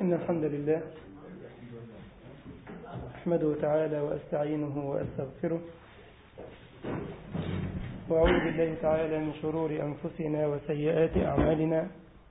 إن الحمد لله أحمده تعالى وأستعينه وأستغفره وأعوذ بالله تعالى من شرور أنفسنا وسيئات أعمالنا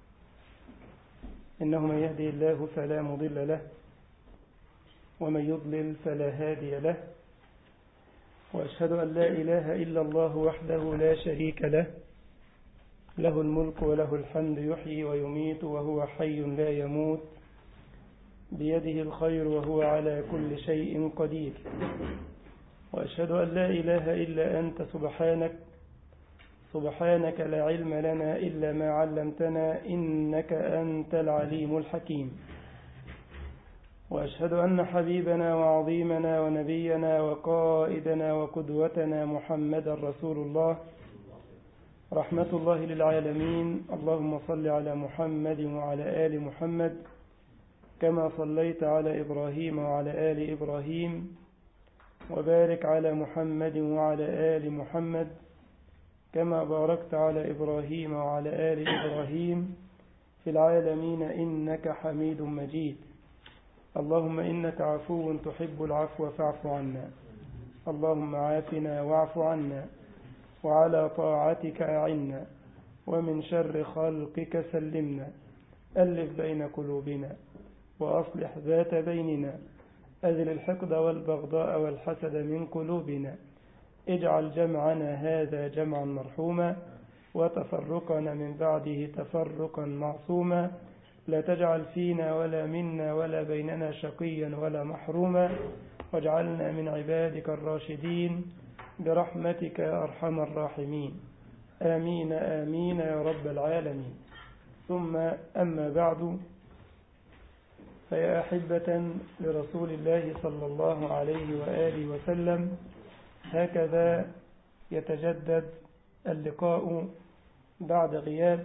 إنه من يهدي الله فلا مضل له ومن يضلل فلا هادي له وأشهد أن لا إله إلا الله وحده لا شريك له له الملك وله الحمد يحيي ويميت وهو حي لا يموت بيده الخير وهو على كل شيء قدير وأشهد أن لا إله إلا أنت سبحانك سبحانك لا علم لنا إلا ما علمتنا إنك أنت العليم الحكيم وأشهد أن حبيبنا وعظيمنا ونبينا وقائدنا وقدوتنا محمد رسول الله رحمة الله للعالمين اللهم صل على محمد وعلى آل محمد كما صليت على إبراهيم وعلى آل إبراهيم وبارك على محمد وعلى آل محمد كما باركت على إبراهيم وعلى آل إبراهيم في العالمين إنك حميد مجيد اللهم إنك عفو تحب العفو فاعف عنا اللهم عافنا واعف عنا وعلى طاعتك أعنا ومن شر خلقك سلمنا ألف بين قلوبنا وأصلح ذات بيننا أذل الحقد والبغضاء والحسد من قلوبنا اجعل جمعنا هذا جمعا مرحوما وتفرقنا من بعده تفرقا معصوما لا تجعل فينا ولا منا ولا بيننا شقيا ولا محروما واجعلنا من عبادك الراشدين برحمتك يا أرحم الراحمين آمين آمين يا رب العالمين ثم أما بعد فيا أحبة لرسول الله صلى الله عليه وآله وسلم هكذا يتجدد اللقاء بعد غياب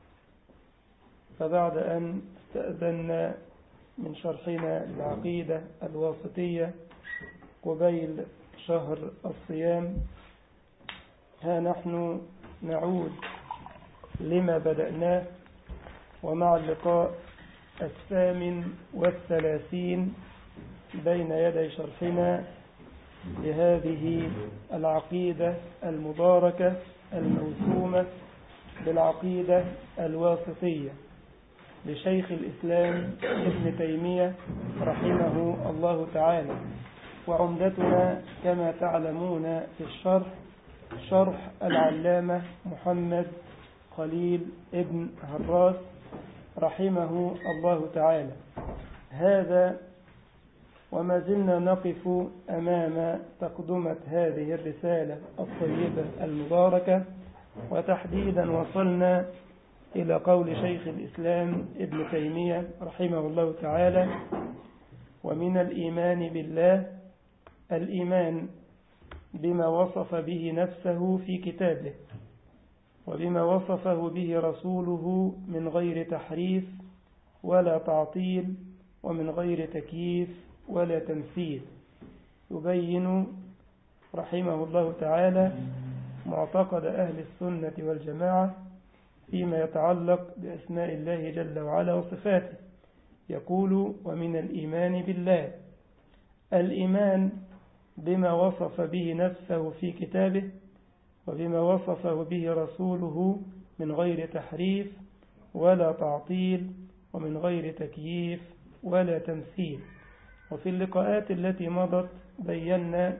فبعد أن استأذنا من شرحنا العقيدة الواسطية قبيل شهر الصيام ها نحن نعود لما بدأناه ومع اللقاء الثامن والثلاثين بين يدي شرحنا لهذه العقيدة المباركة الموسومة بالعقيدة الواسطية لشيخ الإسلام ابن تيمية رحمه الله تعالى وعمدتنا كما تعلمون في الشرح شرح العلامة محمد خليل ابن هراس رحمه الله تعالى هذا وما زلنا نقف أمام تقدمة هذه الرسالة الطيبة المباركة وتحديدا وصلنا إلى قول شيخ الإسلام ابن تيمية رحمه الله تعالى ومن الإيمان بالله الإيمان بما وصف به نفسه في كتابه وبما وصفه به رسوله من غير تحريف ولا تعطيل ومن غير تكييف ولا تمثيل يبين رحمه الله تعالى معتقد أهل السنة والجماعة فيما يتعلق بأسماء الله جل وعلا وصفاته يقول ومن الإيمان بالله الإيمان بما وصف به نفسه في كتابه وبما وصفه به رسوله من غير تحريف ولا تعطيل ومن غير تكييف ولا تمثيل وفي اللقاءات التي مضت بينا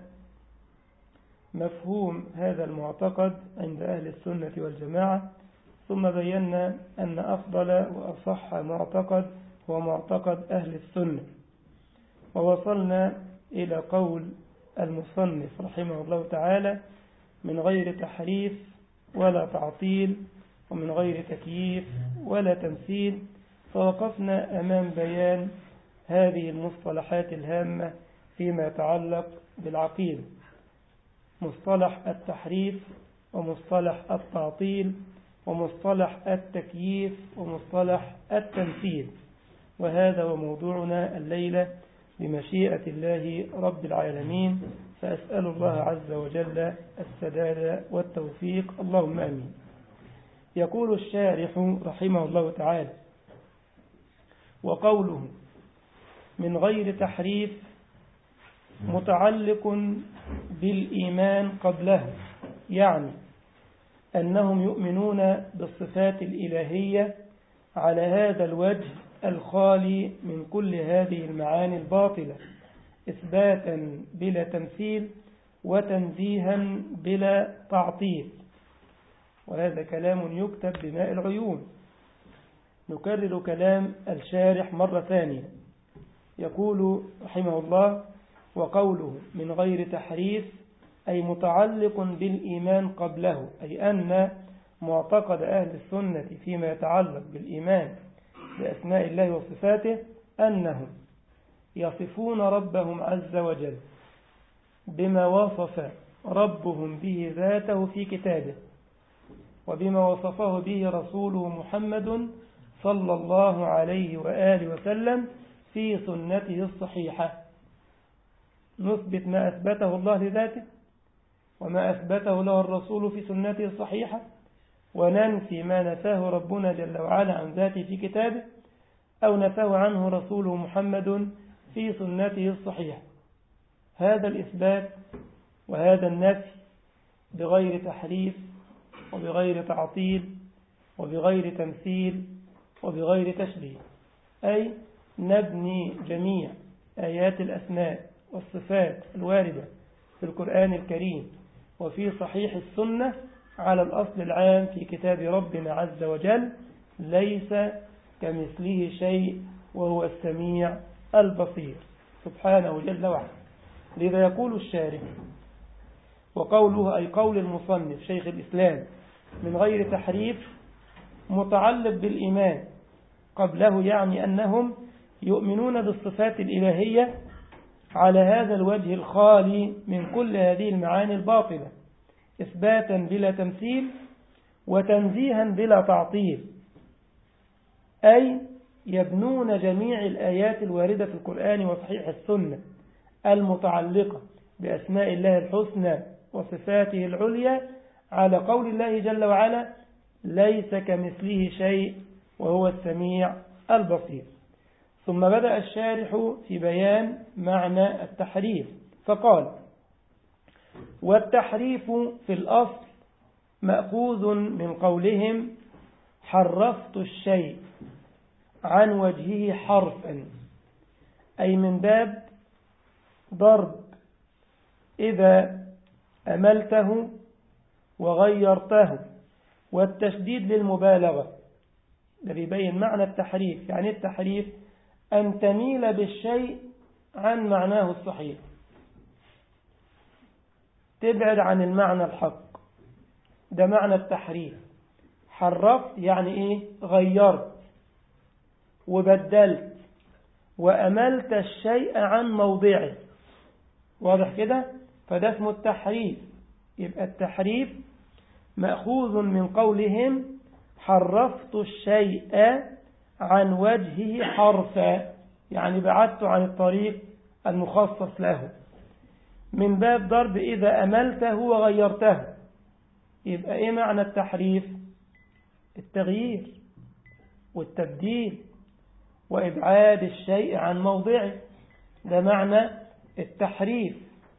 مفهوم هذا المعتقد عند أهل السنة والجماعة ثم بينا أن أفضل وأصح معتقد هو معتقد أهل السنة ووصلنا إلى قول المصنف رحمه الله تعالى من غير تحريف ولا تعطيل ومن غير تكييف ولا تمثيل فوقفنا أمام بيان هذه المصطلحات الهامة فيما يتعلق بالعقيدة مصطلح التحريف ومصطلح التعطيل ومصطلح التكييف ومصطلح التمثيل وهذا هو موضوعنا الليلة بمشيئة الله رب العالمين فأسأل الله عز وجل السداد والتوفيق اللهم أمين يقول الشارح رحمه الله تعالى وقوله من غير تحريف متعلق بالإيمان قبله يعني أنهم يؤمنون بالصفات الإلهية على هذا الوجه الخالي من كل هذه المعاني الباطلة إثباتا بلا تمثيل وتنزيها بلا تعطيل وهذا كلام يكتب بماء العيون نكرر كلام الشارح مرة ثانية يقول رحمه الله وقوله من غير تحريف أي متعلق بالإيمان قبله أي أن معتقد أهل السنة فيما يتعلق بالإيمان بأسماء الله وصفاته أنهم يصفون ربهم عز وجل بما وصف ربهم به ذاته في كتابه وبما وصفه به رسوله محمد صلى الله عليه وآله وسلم في سنته الصحيحة نثبت ما أثبته الله لذاته وما أثبته له الرسول في سنته الصحيحة وننفي ما نفاه ربنا جل وعلا عن ذاته في كتابه أو نفاه عنه رسوله محمد في سنته الصحيحة هذا الإثبات وهذا النفي بغير تحريف وبغير تعطيل وبغير تمثيل وبغير تشبيه أي نبني جميع آيات الأسماء والصفات الواردة في القرآن الكريم وفي صحيح السنة على الأصل العام في كتاب ربنا عز وجل ليس كمثله شيء وهو السميع البصير سبحانه جل وعلا لذا يقول الشارح وقوله أي قول المصنف شيخ الإسلام من غير تحريف متعلق بالإيمان قبله يعني أنهم يؤمنون بالصفات الإلهية على هذا الوجه الخالي من كل هذه المعاني الباطلة إثباتا بلا تمثيل وتنزيها بلا تعطيل أي يبنون جميع الآيات الواردة في القرآن وصحيح السنة المتعلقة بأسماء الله الحسنى وصفاته العليا على قول الله جل وعلا ليس كمثله شيء وهو السميع البصير ثم بدأ الشارح في بيان معنى التحريف فقال والتحريف في الأصل مأخوذ من قولهم حرفت الشيء عن وجهه حرفا أي من باب ضرب إذا أملته وغيرته والتشديد للمبالغة ده بيبين معنى التحريف يعني التحريف أن تميل بالشيء عن معناه الصحيح تبعد عن المعنى الحق ده معنى التحريف حرفت يعني ايه غيرت وبدلت وأملت الشيء عن موضعه واضح كده فده اسمه التحريف يبقى التحريف مأخوذ من قولهم حرفت الشيء عن وجهه حرفا يعني بعدت عن الطريق المخصص له من باب ضرب إذا أملته وغيرته يبقى إيه معنى التحريف التغيير والتبديل وإبعاد الشيء عن موضعه ده معنى التحريف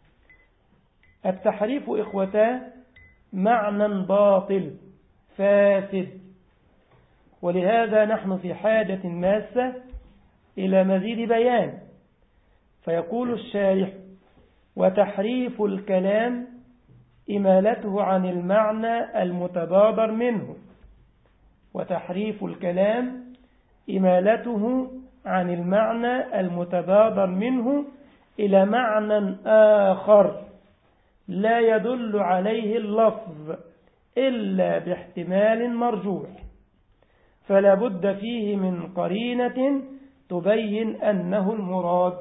التحريف إخوتاه معنى باطل فاسد ولهذا نحن في حاجة ماسة إلى مزيد بيان فيقول الشارح وتحريف الكلام إمالته عن المعنى المتبادر منه وتحريف الكلام إمالته عن المعنى المتبادر منه إلى معنى آخر لا يدل عليه اللفظ إلا باحتمال مرجوح فلا بد فيه من قرينة تبين أنه المراد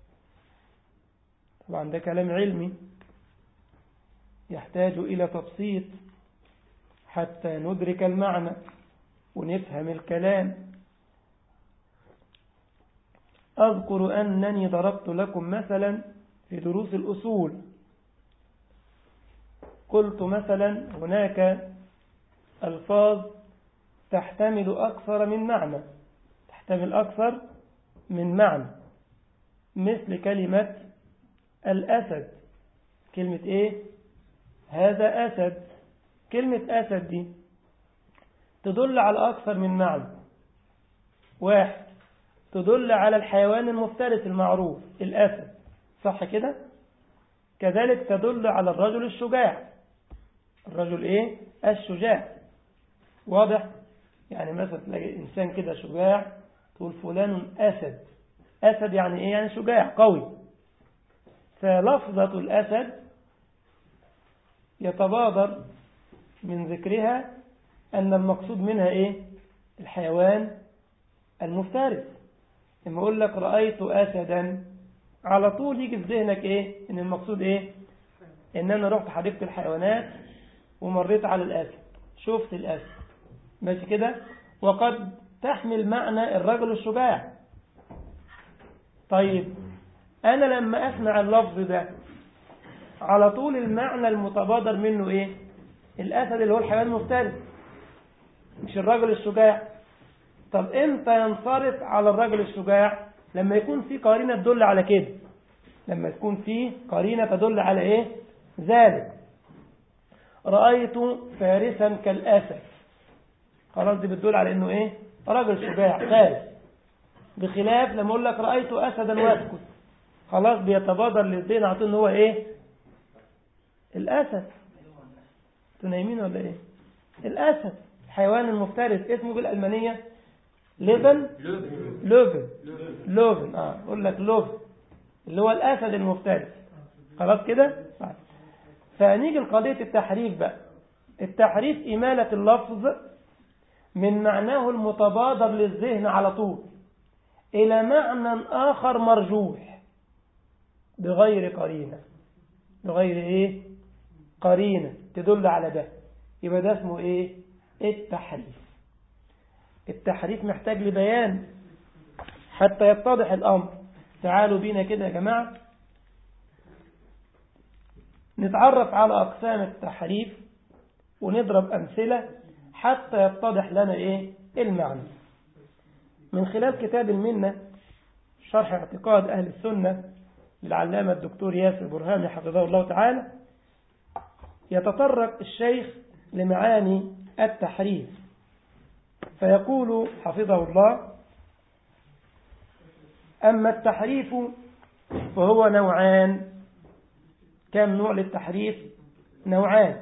طبعا ده كلام علمي يحتاج إلى تبسيط حتى ندرك المعنى ونفهم الكلام أذكر أنني ضربت لكم مثلا في دروس الأصول قلت مثلا هناك ألفاظ تحتمل أكثر من معنى تحتمل أكثر من معنى مثل كلمة الأسد كلمة إيه هذا أسد كلمة أسد دي تدل على أكثر من معنى واحد تدل على الحيوان المفترس المعروف الأسد صح كده كذلك تدل على الرجل الشجاع الرجل إيه الشجاع واضح يعني مثلا تلاقي إنسان كده شجاع تقول فلان أسد أسد يعني إيه يعني شجاع قوي فلفظة الأسد يتبادر من ذكرها أن المقصود منها إيه الحيوان المفترس لما أقول لك رأيت أسدا على طول يجي في ذهنك إيه إن المقصود إيه إن أنا رحت حديقة الحيوانات ومريت على الأسد شفت الأسد ماشي كده وقد تحمل معنى الرجل الشجاع طيب أنا لما أسمع اللفظ ده على طول المعنى المتبادر منه إيه الأسد اللي هو الحيوان المفترس مش الرجل الشجاع طب إمتى ينصرف على الرجل الشجاع لما يكون في قرينة تدل على كده لما تكون في قرينة تدل على إيه ذلك رأيت فارسا كالأسد خلاص دي بتدل على إنه إيه رجل شجاع فارس بخلاف لما أقول لك رأيت أسدا واسكت خلاص بيتبادر للذهن عطيه ان هو ايه الاسد انتوا نايمين ولا ايه الاسد الحيوان المفترس اسمه بالالمانيه ليفن لوفن لوفن اه اقول لك لوفن اللي هو الاسد المفترس خلاص كده طيب. فنيجي لقضيه التحريف بقى التحريف اماله اللفظ من معناه المتبادر للذهن على طول الى معنى اخر مرجوح بغير قرينة بغير ايه قرينة تدل على ده يبقى ده اسمه ايه التحريف التحريف محتاج لبيان حتى يتضح الامر تعالوا بينا كده يا جماعة نتعرف على اقسام التحريف ونضرب امثلة حتى يتضح لنا ايه المعنى من خلال كتاب المنة شرح اعتقاد اهل السنة للعلامة الدكتور ياسر برهاني حفظه الله تعالى يتطرق الشيخ لمعاني التحريف فيقول حفظه الله أما التحريف فهو نوعان كم نوع للتحريف نوعان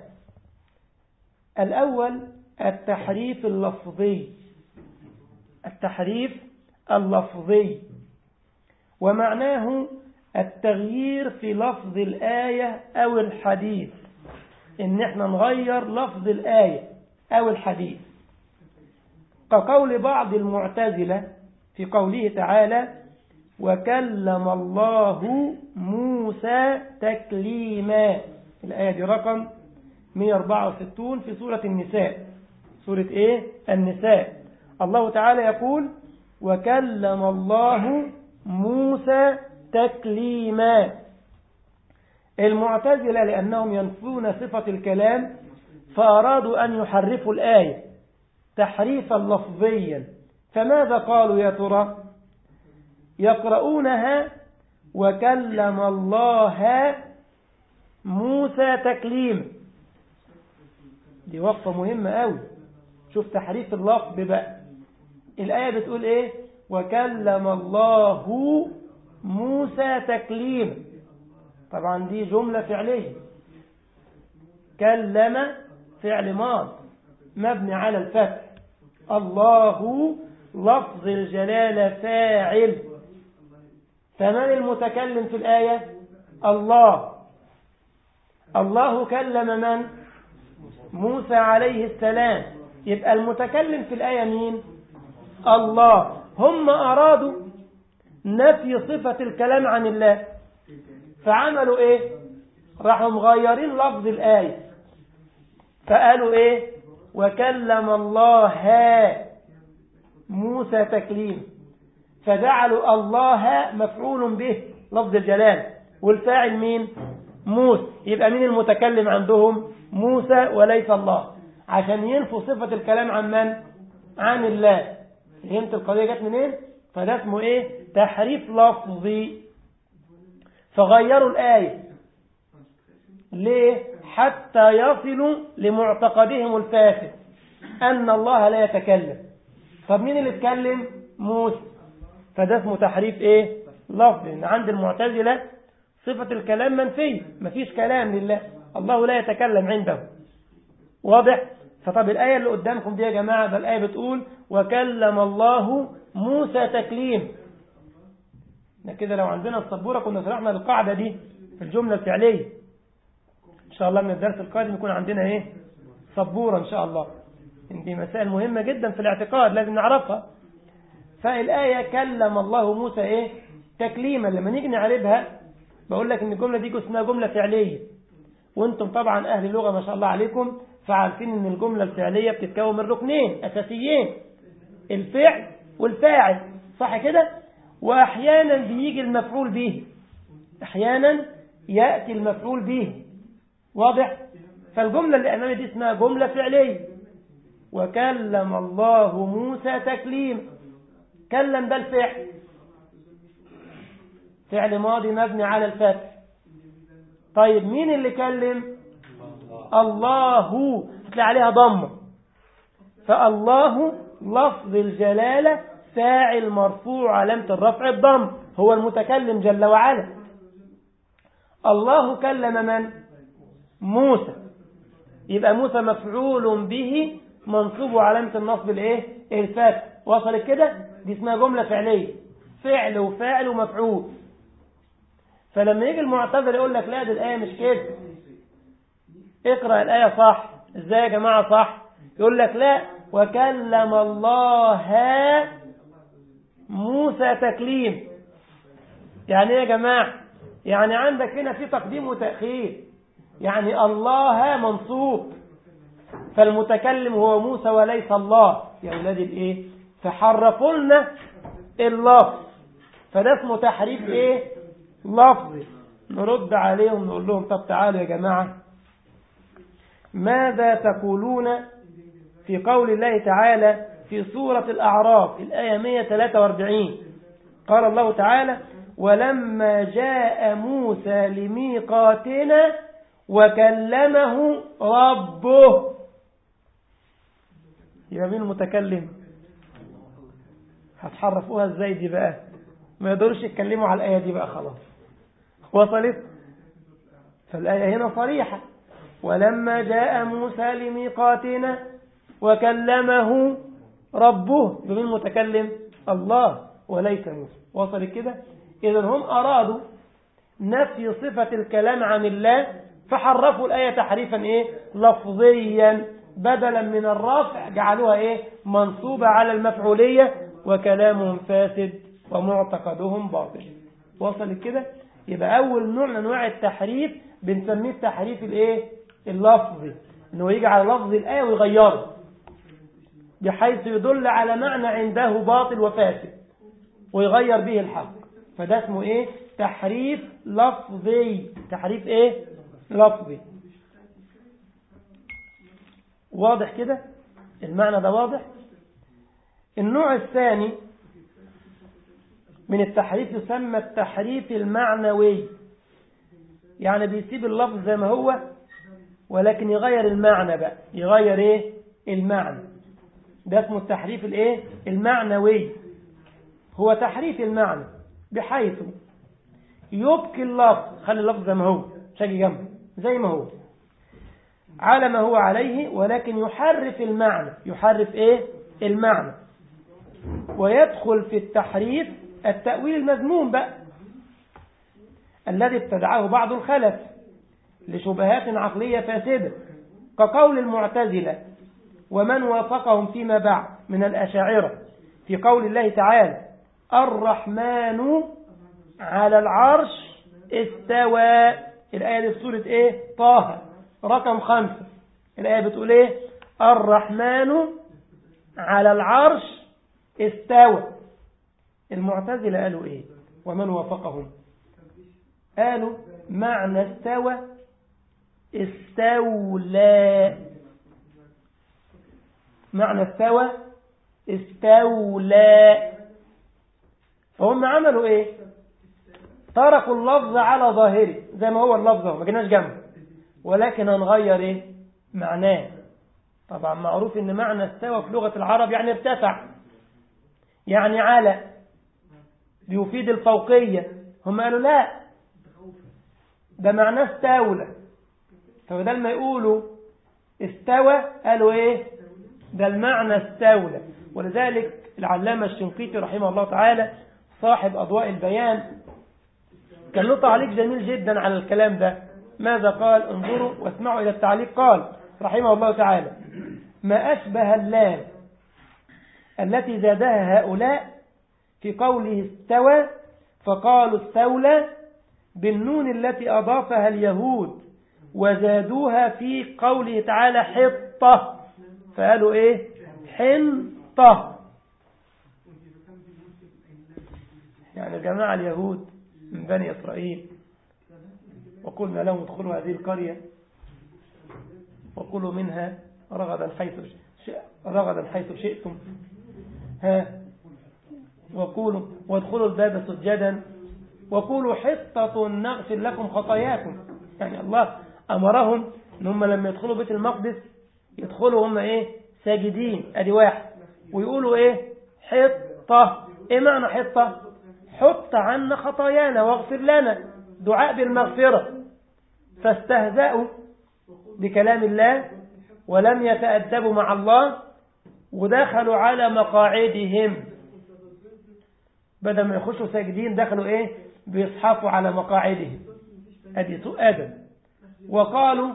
الأول التحريف اللفظي التحريف اللفظي ومعناه التغيير في لفظ الآية أو الحديث إن احنا نغير لفظ الآية أو الحديث كقول بعض المعتزلة في قوله تعالى وكلم الله موسى تكليما الآية دي رقم 164 في سورة النساء سورة إيه؟ النساء الله تعالى يقول وكلم الله موسى تكليما المعتزلة لأنهم ينفون صفة الكلام فأرادوا أن يحرفوا الآية تحريفا لفظيا فماذا قالوا يا ترى يقرؤونها وكلم الله موسى تكليما دي وقفة مهمة قوي شوف تحريف اللفظ بقى الآية بتقول إيه وكلم الله موسى تكليما طبعا دي جملة فعلية كلم فعل ماض مبني على الفتح الله لفظ الجلالة فاعل فمن المتكلم في الآية الله الله كلم من موسى عليه السلام يبقى المتكلم في الآية مين الله هم أرادوا نفي صفة الكلام عن الله فعملوا ايه راحوا مغيرين لفظ الآية فقالوا ايه وكلم الله موسى تكليم فجعلوا الله مفعول به لفظ الجلال والفاعل مين موسى يبقى مين المتكلم عندهم موسى وليس الله عشان ينفوا صفة الكلام عن من عن الله فهمت القضية جت منين فده اسمه ايه تحريف لفظي فغيروا الآية ليه حتى يصلوا لمعتقدهم الفاسد أن الله لا يتكلم طب مين اللي اتكلم موسى فده اسمه تحريف ايه لفظي ان عند المعتزلة صفة الكلام منفية مفيش كلام لله الله لا يتكلم عنده واضح فطب الآية اللي قدامكم دي يا جماعة ده الآية بتقول وكلم الله موسى تكليم ده كده لو عندنا السبورة كنا شرحنا القاعدة دي في الجملة الفعلية إن شاء الله من الدرس القادم يكون عندنا إيه سبورة إن شاء الله إن دي مسائل مهمة جدا في الاعتقاد لازم نعرفها فالآية كلم الله موسى إيه تكليما لما نيجي نعربها بقول لك إن الجملة دي اسمها جملة فعلية وانتم طبعا أهل اللغة ما شاء الله عليكم فعارفين إن الجملة الفعلية بتتكون من ركنين أساسيين الفعل والفاعل صح كده وأحيانا بيجي المفعول به أحيانا يأتي المفعول به واضح فالجملة اللي أمامي دي اسمها جملة فعلية وكلم الله موسى تكليم كلم ده الفعل فعل ماضي مبني على الفتح طيب مين اللي كلم الله تلاقي عليها ضمه فالله لفظ الجلالة فاعل مرفوع علامة الرفع الضم هو المتكلم جل وعلا الله كلم من موسى يبقى موسى مفعول به منصوب علامة النصب الايه الفتح وصلت كده دي اسمها جملة فعلية فعل وفاعل ومفعول فلما يجي المعتذر يقول لك لا دي الآية مش كده اقرأ الآية صح ازاي يا جماعة صح يقول لك لا وكلم الله موسى تكليم يعني ايه يا جماعة يعني عندك هنا في تقديم وتأخير يعني الله منصوب فالمتكلم هو موسى وليس الله يا أولاد الإيه فحرفوا لنا اللفظ فده اسمه تحريف إيه لفظي نرد عليهم نقول لهم طب تعالوا يا جماعة ماذا تقولون في قول الله تعالى في سورة الأعراف الآية 143 قال الله تعالى ولما جاء موسى لميقاتنا وكلمه ربه يبقى مين المتكلم هتحرفوها ازاي دي بقى ما يقدروش يتكلموا على الآية دي بقى خلاص وصلت فالآية هنا صريحة ولما جاء موسى لميقاتنا وكلمه ربه بمين المتكلم الله وليس موسى وصلت كده إذا هم أرادوا نفي صفة الكلام عن الله فحرفوا الآية تحريفا إيه لفظيا بدلا من الرفع جعلوها إيه منصوبة على المفعولية وكلامهم فاسد ومعتقدهم باطل وصلت كده يبقى أول نوع من أنواع التحريف بنسميه التحريف الإيه اللفظي إنه يجي على لفظ الآية ويغيره بحيث يدل على معنى عنده باطل وفاسد ويغير به الحق فده اسمه ايه تحريف لفظي تحريف ايه لفظي واضح كده المعنى ده واضح النوع الثاني من التحريف يسمى التحريف المعنوي يعني بيسيب اللفظ زي ما هو ولكن يغير المعنى بقى يغير ايه المعنى ده اسمه التحريف الايه المعنوي هو تحريف المعنى بحيث يبكي اللفظ خلي اللفظ زي ما هو شاجي جنبه زي ما هو على ما هو عليه ولكن يحرف المعنى يحرف ايه المعنى ويدخل في التحريف التأويل المذموم بقى الذي ابتدعه بعض الخلف لشبهات عقلية فاسدة كقول المعتزلة ومن وافقهم فيما بعد من الأشاعرة في قول الله تعالى الرحمن على العرش استوى الآية دي في سورة ايه طه رقم خمسة الآية بتقول ايه الرحمن على العرش استوى المعتزلة قالوا ايه ومن وافقهم قالوا معنى استوى استولى معنى استوى استولى فهم عملوا ايه تركوا اللفظ على ظاهره زي ما هو اللفظ ما جيناش جنبه ولكن هنغير ايه معناه طبعا معروف ان معنى استوى في لغة العرب يعني ارتفع يعني على بيفيد الفوقية هم قالوا لا ده معناه استولى فبدل ما يقولوا استوى قالوا ايه ده المعنى استولى ولذلك العلامة الشنقيطي رحمه الله تعالى صاحب أضواء البيان كان له تعليق جميل جدا على الكلام ده ماذا قال انظروا واسمعوا إلى التعليق قال رحمه الله تعالى ما أشبه اللام التي زادها هؤلاء في قوله استوى فقالوا استولى بالنون التي أضافها اليهود وزادوها في قوله تعالى حطة فقالوا إيه حنطة يعني جماعة اليهود من بني إسرائيل وقلنا لهم ادخلوا هذه القرية وكلوا منها رغدا حيث رغدا حيث شئتم ها وقولوا وادخلوا الباب سجدا وقولوا حطة نغفر لكم خطاياكم يعني الله أمرهم ان هم لما يدخلوا بيت المقدس يدخلوا هم ايه ساجدين ادي واحد ويقولوا ايه حطة ايه معنى حطة حط عنا خطايانا واغفر لنا دعاء بالمغفرة فاستهزأوا بكلام الله ولم يتأدبوا مع الله ودخلوا على مقاعدهم بدل ما يخشوا ساجدين دخلوا ايه بيصحفوا على مقاعدهم ادي سوء ادب وقالوا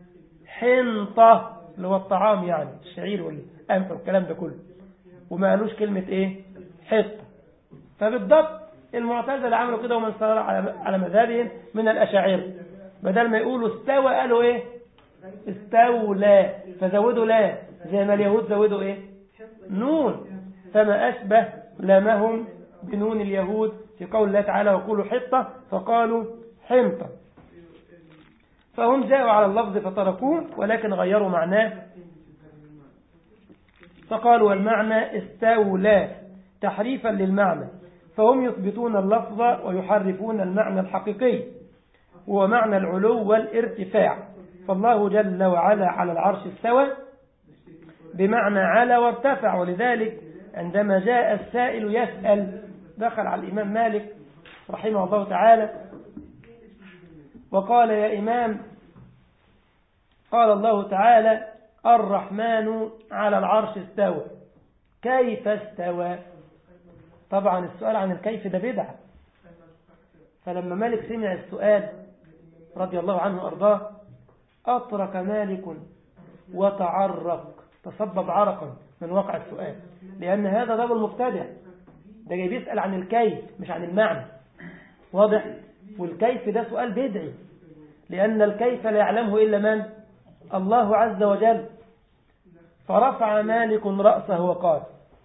حنطة اللي هو الطعام يعني الشعير والقمح والكلام ده كله وما قالوش كلمة ايه حطة فبالضبط المعتزلة عملوا كده ومن صار على مذهبهم من الأشاعرة بدل ما يقولوا استوى قالوا ايه استولى فزودوا لا زي ما اليهود زودوا ايه نون فما أشبه لامهم بنون اليهود في قول الله تعالى وقولوا حطة فقالوا حنطة فهم جاءوا على اللفظ فتركوه ولكن غيروا معناه فقالوا المعنى استولى تحريفا للمعنى فهم يثبتون اللفظ ويحرفون المعنى الحقيقي هو معنى العلو والارتفاع فالله جل وعلا على العرش استوى بمعنى على وارتفع ولذلك عندما جاء السائل يسأل دخل على الإمام مالك رحمه الله تعالى وقال يا إمام قال الله تعالى الرحمن على العرش استوى كيف استوى طبعا السؤال عن الكيف ده بدعة فلما مالك سمع السؤال رضي الله عنه أرضاه أطرق مالك وتعرق تصبب عرقا من واقع السؤال لأن هذا باب المبتدع ده جاي بيسأل عن الكيف مش عن المعنى واضح والكيف ده سؤال بدعي لأن الكيف لا يعلمه إلا من الله عز وجل فرفع مالك رأسه وقال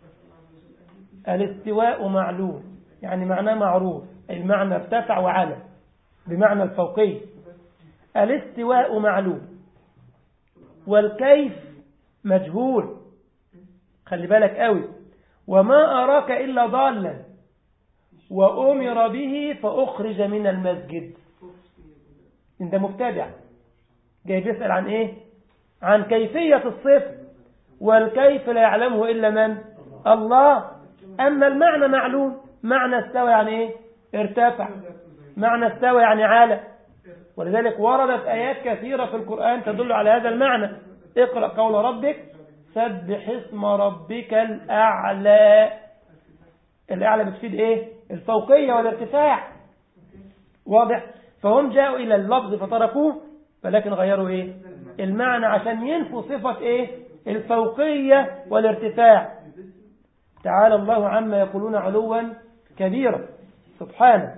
الاستواء معلوم يعني معناه معروف المعنى ارتفع وعلى بمعنى الفوقي الاستواء معلوم والكيف مجهول خلي بالك قوي وما أراك إلا ضالا وأمر به فأخرج من المسجد انت مبتدع جاي بيسأل عن ايه عن كيفية الصفر والكيف لا يعلمه إلا من الله أما المعنى معلوم معنى استوى يعني ايه ارتفع معنى استوى يعني عالى ولذلك وردت آيات كثيرة في القرآن تدل على هذا المعنى اقرأ قول ربك سبح اسم ربك الأعلى الأعلى بتفيد ايه الفوقية والارتفاع واضح فهم جاءوا إلى اللفظ فتركوه ولكن غيروا ايه المعنى عشان ينفوا صفة ايه الفوقية والارتفاع تعالى الله عما يقولون علوا كبيرا سبحانه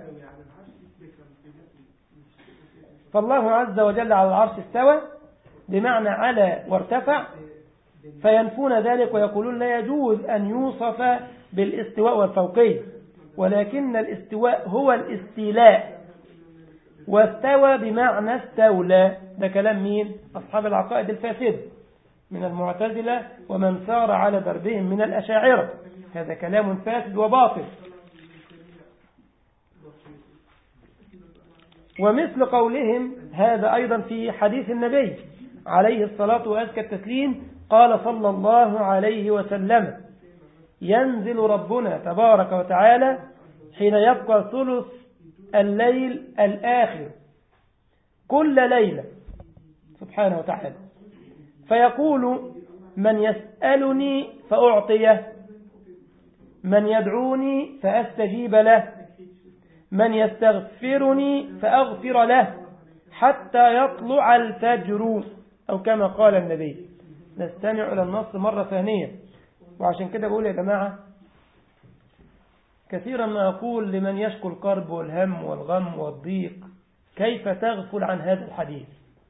فالله عز وجل على العرش استوى بمعنى على وارتفع فينفون ذلك ويقولون لا يجوز أن يوصف بالاستواء والفوقية ولكن الاستواء هو الاستيلاء واستوى بمعنى استولى ده كلام مين أصحاب العقائد الفاسدة من المعتزلة ومن سار على دربهم من الأشاعرة هذا كلام فاسد وباطل ومثل قولهم هذا أيضا في حديث النبي عليه الصلاة وأزكى التسليم قال صلى الله عليه وسلم ينزل ربنا تبارك وتعالى حين يبقى ثلث الليل الآخر كل ليلة سبحانه وتعالى فيقول من يسألني فأعطيه من يدعوني فأستجيب له من يستغفرني فأغفر له حتى يطلع الفجر أو كما قال النبي نستمع إلى النص مرة ثانية وعشان كده بقول يا جماعة كثيرا ما أقول لمن يشكو الكرب والهم والغم والضيق كيف تغفل عن هذا الحديث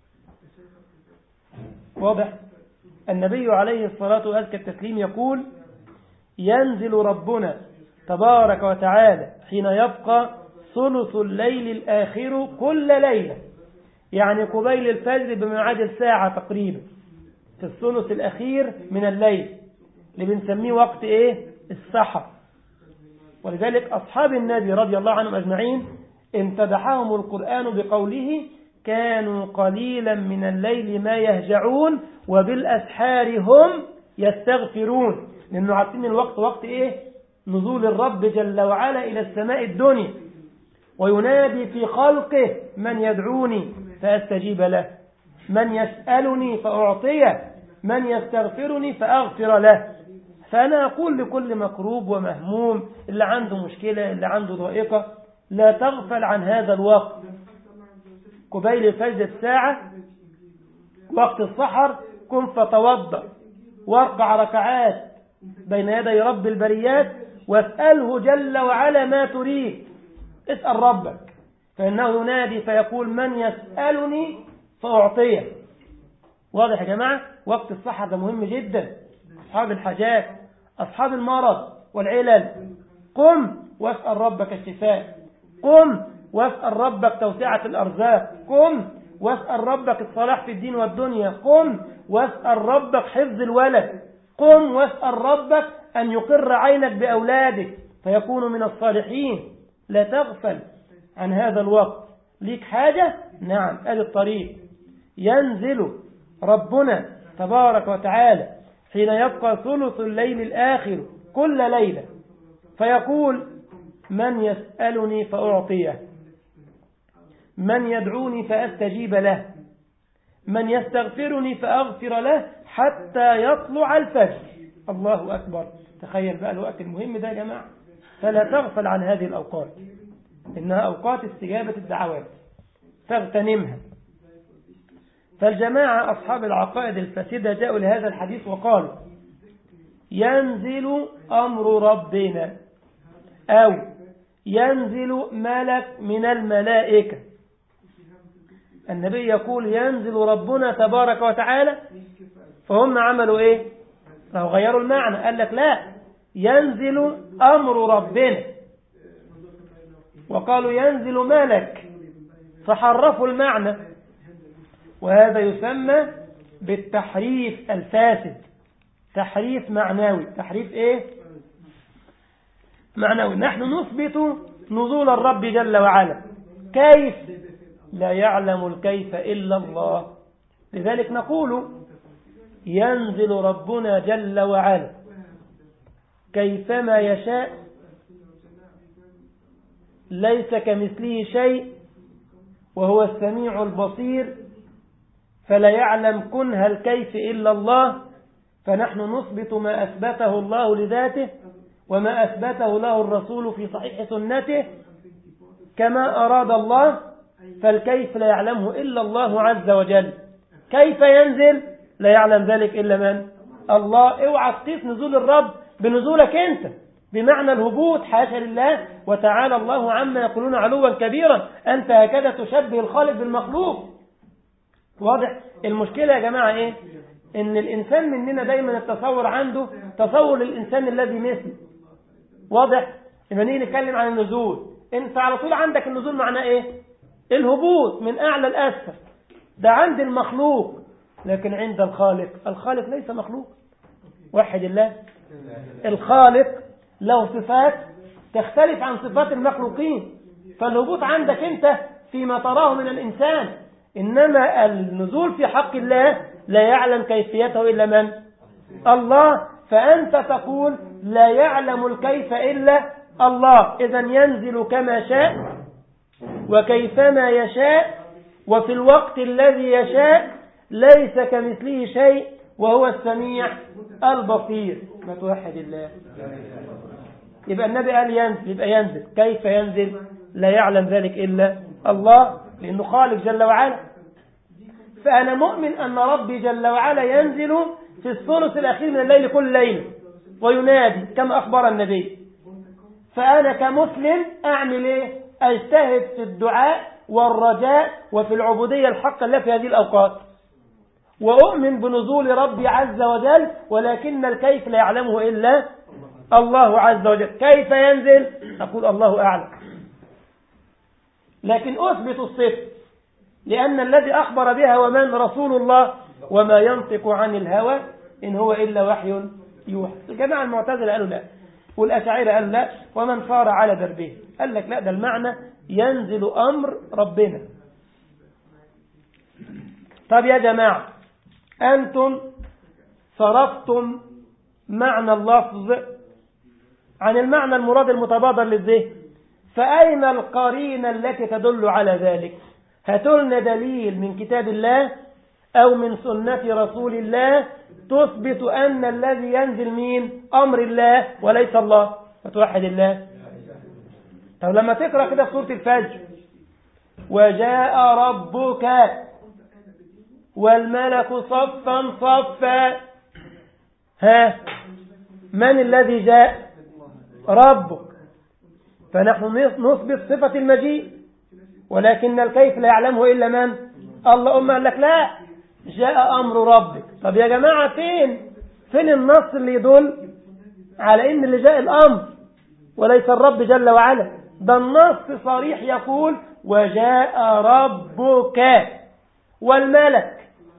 واضح النبي عليه الصلاة وأزكى التسليم يقول ينزل ربنا تبارك وتعالى حين يبقى ثلث الليل الآخر كل ليلة يعني قبيل الفجر بمعاد ساعة تقريبا في الثلث الأخير من الليل اللي بنسميه وقت إيه السحر ولذلك أصحاب النبي رضي الله عنهم أجمعين امتدحهم القرآن بقوله كانوا قليلا من الليل ما يهجعون وبالأسحار هم يستغفرون لأنه عارفين الوقت وقت إيه نزول الرب جل وعلا إلى السماء الدنيا وينادي في خلقه من يدعوني فأستجيب له من يسألني فأعطيه من يستغفرني فأغفر له فأنا أقول لكل مكروب ومهموم اللي عنده مشكلة اللي عنده ضائقة لا تغفل عن هذا الوقت قبيل الفجر الساعة وقت السحر قم فتوضأ وارقع ركعات بين يدي رب البريات واسأله جل وعلا ما تريد اسأل ربك فإنه ينادي فيقول من يسألني فأعطيه واضح يا جماعة وقت الصحة ده مهم جدا أصحاب الحاجات أصحاب المرض والعلل قم واسأل ربك الشفاء قم واسأل ربك توسعة الأرزاق قم واسأل ربك الصلاح في الدين والدنيا قم واسأل ربك حفظ الولد قم واسأل ربك أن يقر عينك بأولادك فيكون من الصالحين لا تغفل عن هذا الوقت ليك حاجة نعم ادي الطريق ينزل ربنا تبارك وتعالى حين يبقى ثلث الليل الآخر كل ليلة فيقول من يسألني فأعطيه من يدعوني فأستجيب له من يستغفرني فأغفر له حتى يطلع الفجر الله أكبر تخيل بقى الوقت المهم ده يا جماعة فلا تغفل عن هذه الأوقات إنها أوقات استجابة الدعوات فاغتنمها فالجماعة أصحاب العقائد الفاسدة جاءوا لهذا الحديث وقالوا ينزل أمر ربنا أو ينزل ملك من الملائكة النبي يقول ينزل ربنا تبارك وتعالى فهم عملوا ايه فهو غيروا المعنى قال لك لا ينزل أمر ربنا وقالوا ينزل ملك فحرفوا المعنى وهذا يسمى بالتحريف الفاسد تحريف معنوي تحريف ايه معنوي نحن نثبت نزول الرب جل وعلا كيف لا يعلم الكيف إلا الله لذلك نقول ينزل ربنا جل وعلا كيفما يشاء ليس كمثله شيء وهو السميع البصير فلا يعلم كنه الكيف إلا الله فنحن نثبت ما أثبته الله لذاته وما أثبته له الرسول في صحيح سنته كما أراد الله فالكيف لا يعلمه إلا الله عز وجل كيف ينزل لا يعلم ذلك إلا من الله اوعى تقيس نزول الرب بنزولك أنت بمعنى الهبوط حاشا لله وتعالى الله عما يقولون علوا كبيرا أنت هكذا تشبه الخالق بالمخلوق واضح المشكلة يا جماعة إيه إن الإنسان مننا دايما التصور عنده تصور للإنسان الذي مثله واضح لما نيجي نتكلم عن النزول انت على طول عندك النزول معناه ايه الهبوط من اعلى لاسفل ده عند المخلوق لكن عند الخالق الخالق ليس مخلوق وحد الله الخالق له صفات تختلف عن صفات المخلوقين فالهبوط عندك انت فيما تراه من الإنسان إنما النزول في حق الله لا يعلم كيفيته إلا من الله فأنت تقول لا يعلم الكيف إلا الله إذا ينزل كما شاء وكيفما يشاء وفي الوقت الذي يشاء ليس كمثله شيء وهو السميع البصير ما توحد الله يبقى النبي قال ينزل يبقى ينزل كيف ينزل لا يعلم ذلك إلا الله لأنه خالق جل وعلا فأنا مؤمن أن ربي جل وعلا ينزل في الثلث الأخير من الليل كل ليلة وينادي كما أخبر النبي فأنا كمسلم أعمل إيه أجتهد في الدعاء والرجاء وفي العبودية الحقة التي في هذه الأوقات وأؤمن بنزول ربي عز وجل ولكن الكيف لا يعلمه إلا الله عز وجل كيف ينزل أقول الله أعلم لكن أثبت الصفة لأن الذي أخبر بها ومن رسول الله وما ينطق عن الهوى إن هو إلا وحي يوحى الجماعة المعتزلة قالوا لا والأشاعرة قالوا لا ومن صار على دربه قال لك لا ده المعنى ينزل أمر ربنا طب يا جماعة أنتم صرفتم معنى اللفظ عن المعنى المراد المتبادر للذهن فأين القرينة التي تدل على ذلك هاتلنا دليل من كتاب الله أو من سنة رسول الله تثبت أن الذي ينزل مين أمر الله وليس الله فتوحد الله طب لما تقرأ كده في سورة الفجر وجاء ربك والملك صفا صفا ها من الذي جاء ربك فنحن نثبت صفة المجيء ولكن الكيف لا يعلمه إلا من الله أم قال لك لا جاء أمر ربك طب يا جماعة فين فين النص اللي يدل على إن اللي جاء الأمر وليس الرب جل وعلا ده النص صريح يقول وجاء ربك والملك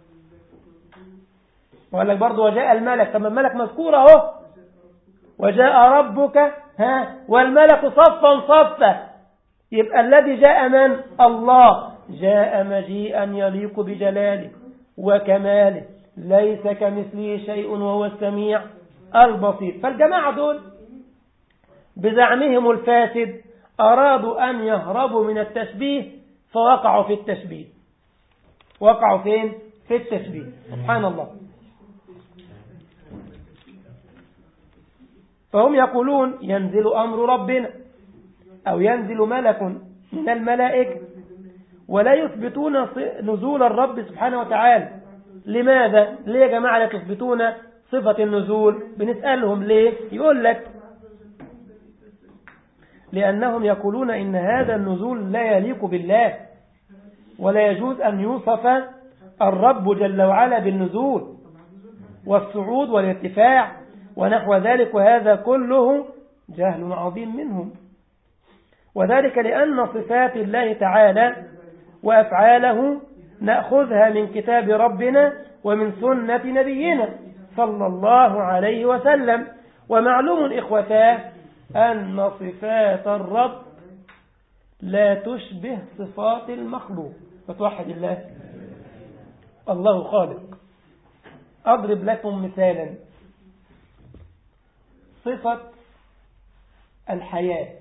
وقال لك برضه وجاء الملك طب الملك مذكور اهو وجاء ربك ها والملك صفا صفا يبقى الذي جاء من الله جاء مجيئا يليق بجلاله وكماله ليس كمثله شيء وهو السميع البصير فالجماعة دول بزعمهم الفاسد أرادوا أن يهربوا من التشبيه فوقعوا في التشبيه وقعوا فين؟ في التشبيه سبحان الله فهم يقولون ينزل أمر ربنا أو ينزل ملك من الملائكة ولا يثبتون نزول الرب سبحانه وتعالى لماذا؟ ليه يا جماعة لا تثبتون صفة النزول بنسألهم ليه؟ يقول لك لأنهم يقولون إن هذا النزول لا يليق بالله ولا يجوز أن يوصف الرب جل وعلا بالنزول والصعود والارتفاع ونحو ذلك وهذا كله جهل عظيم منهم وذلك لأن صفات الله تعالى وأفعاله نأخذها من كتاب ربنا ومن سنة نبينا صلى الله عليه وسلم ومعلوم إخوتاه أن صفات الرب لا تشبه صفات المخلوق فتوحد الله الله خالق أضرب لكم مثالا صفة الحياة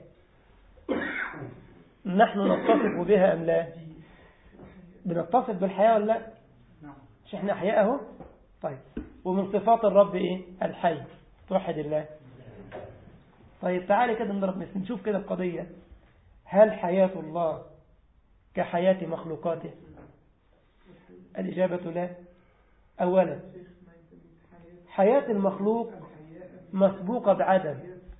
نحن نتصف بها أم لا بنتصف بالحياة ولا لا مش احنا أحياء اهو طيب ومن صفات الرب ايه الحي توحد الله طيب تعالي كده نضرب مثل نشوف كده القضية هل حياة الله كحياة مخلوقاته الإجابة لا أولا حياة المخلوق مسبوقة بعدم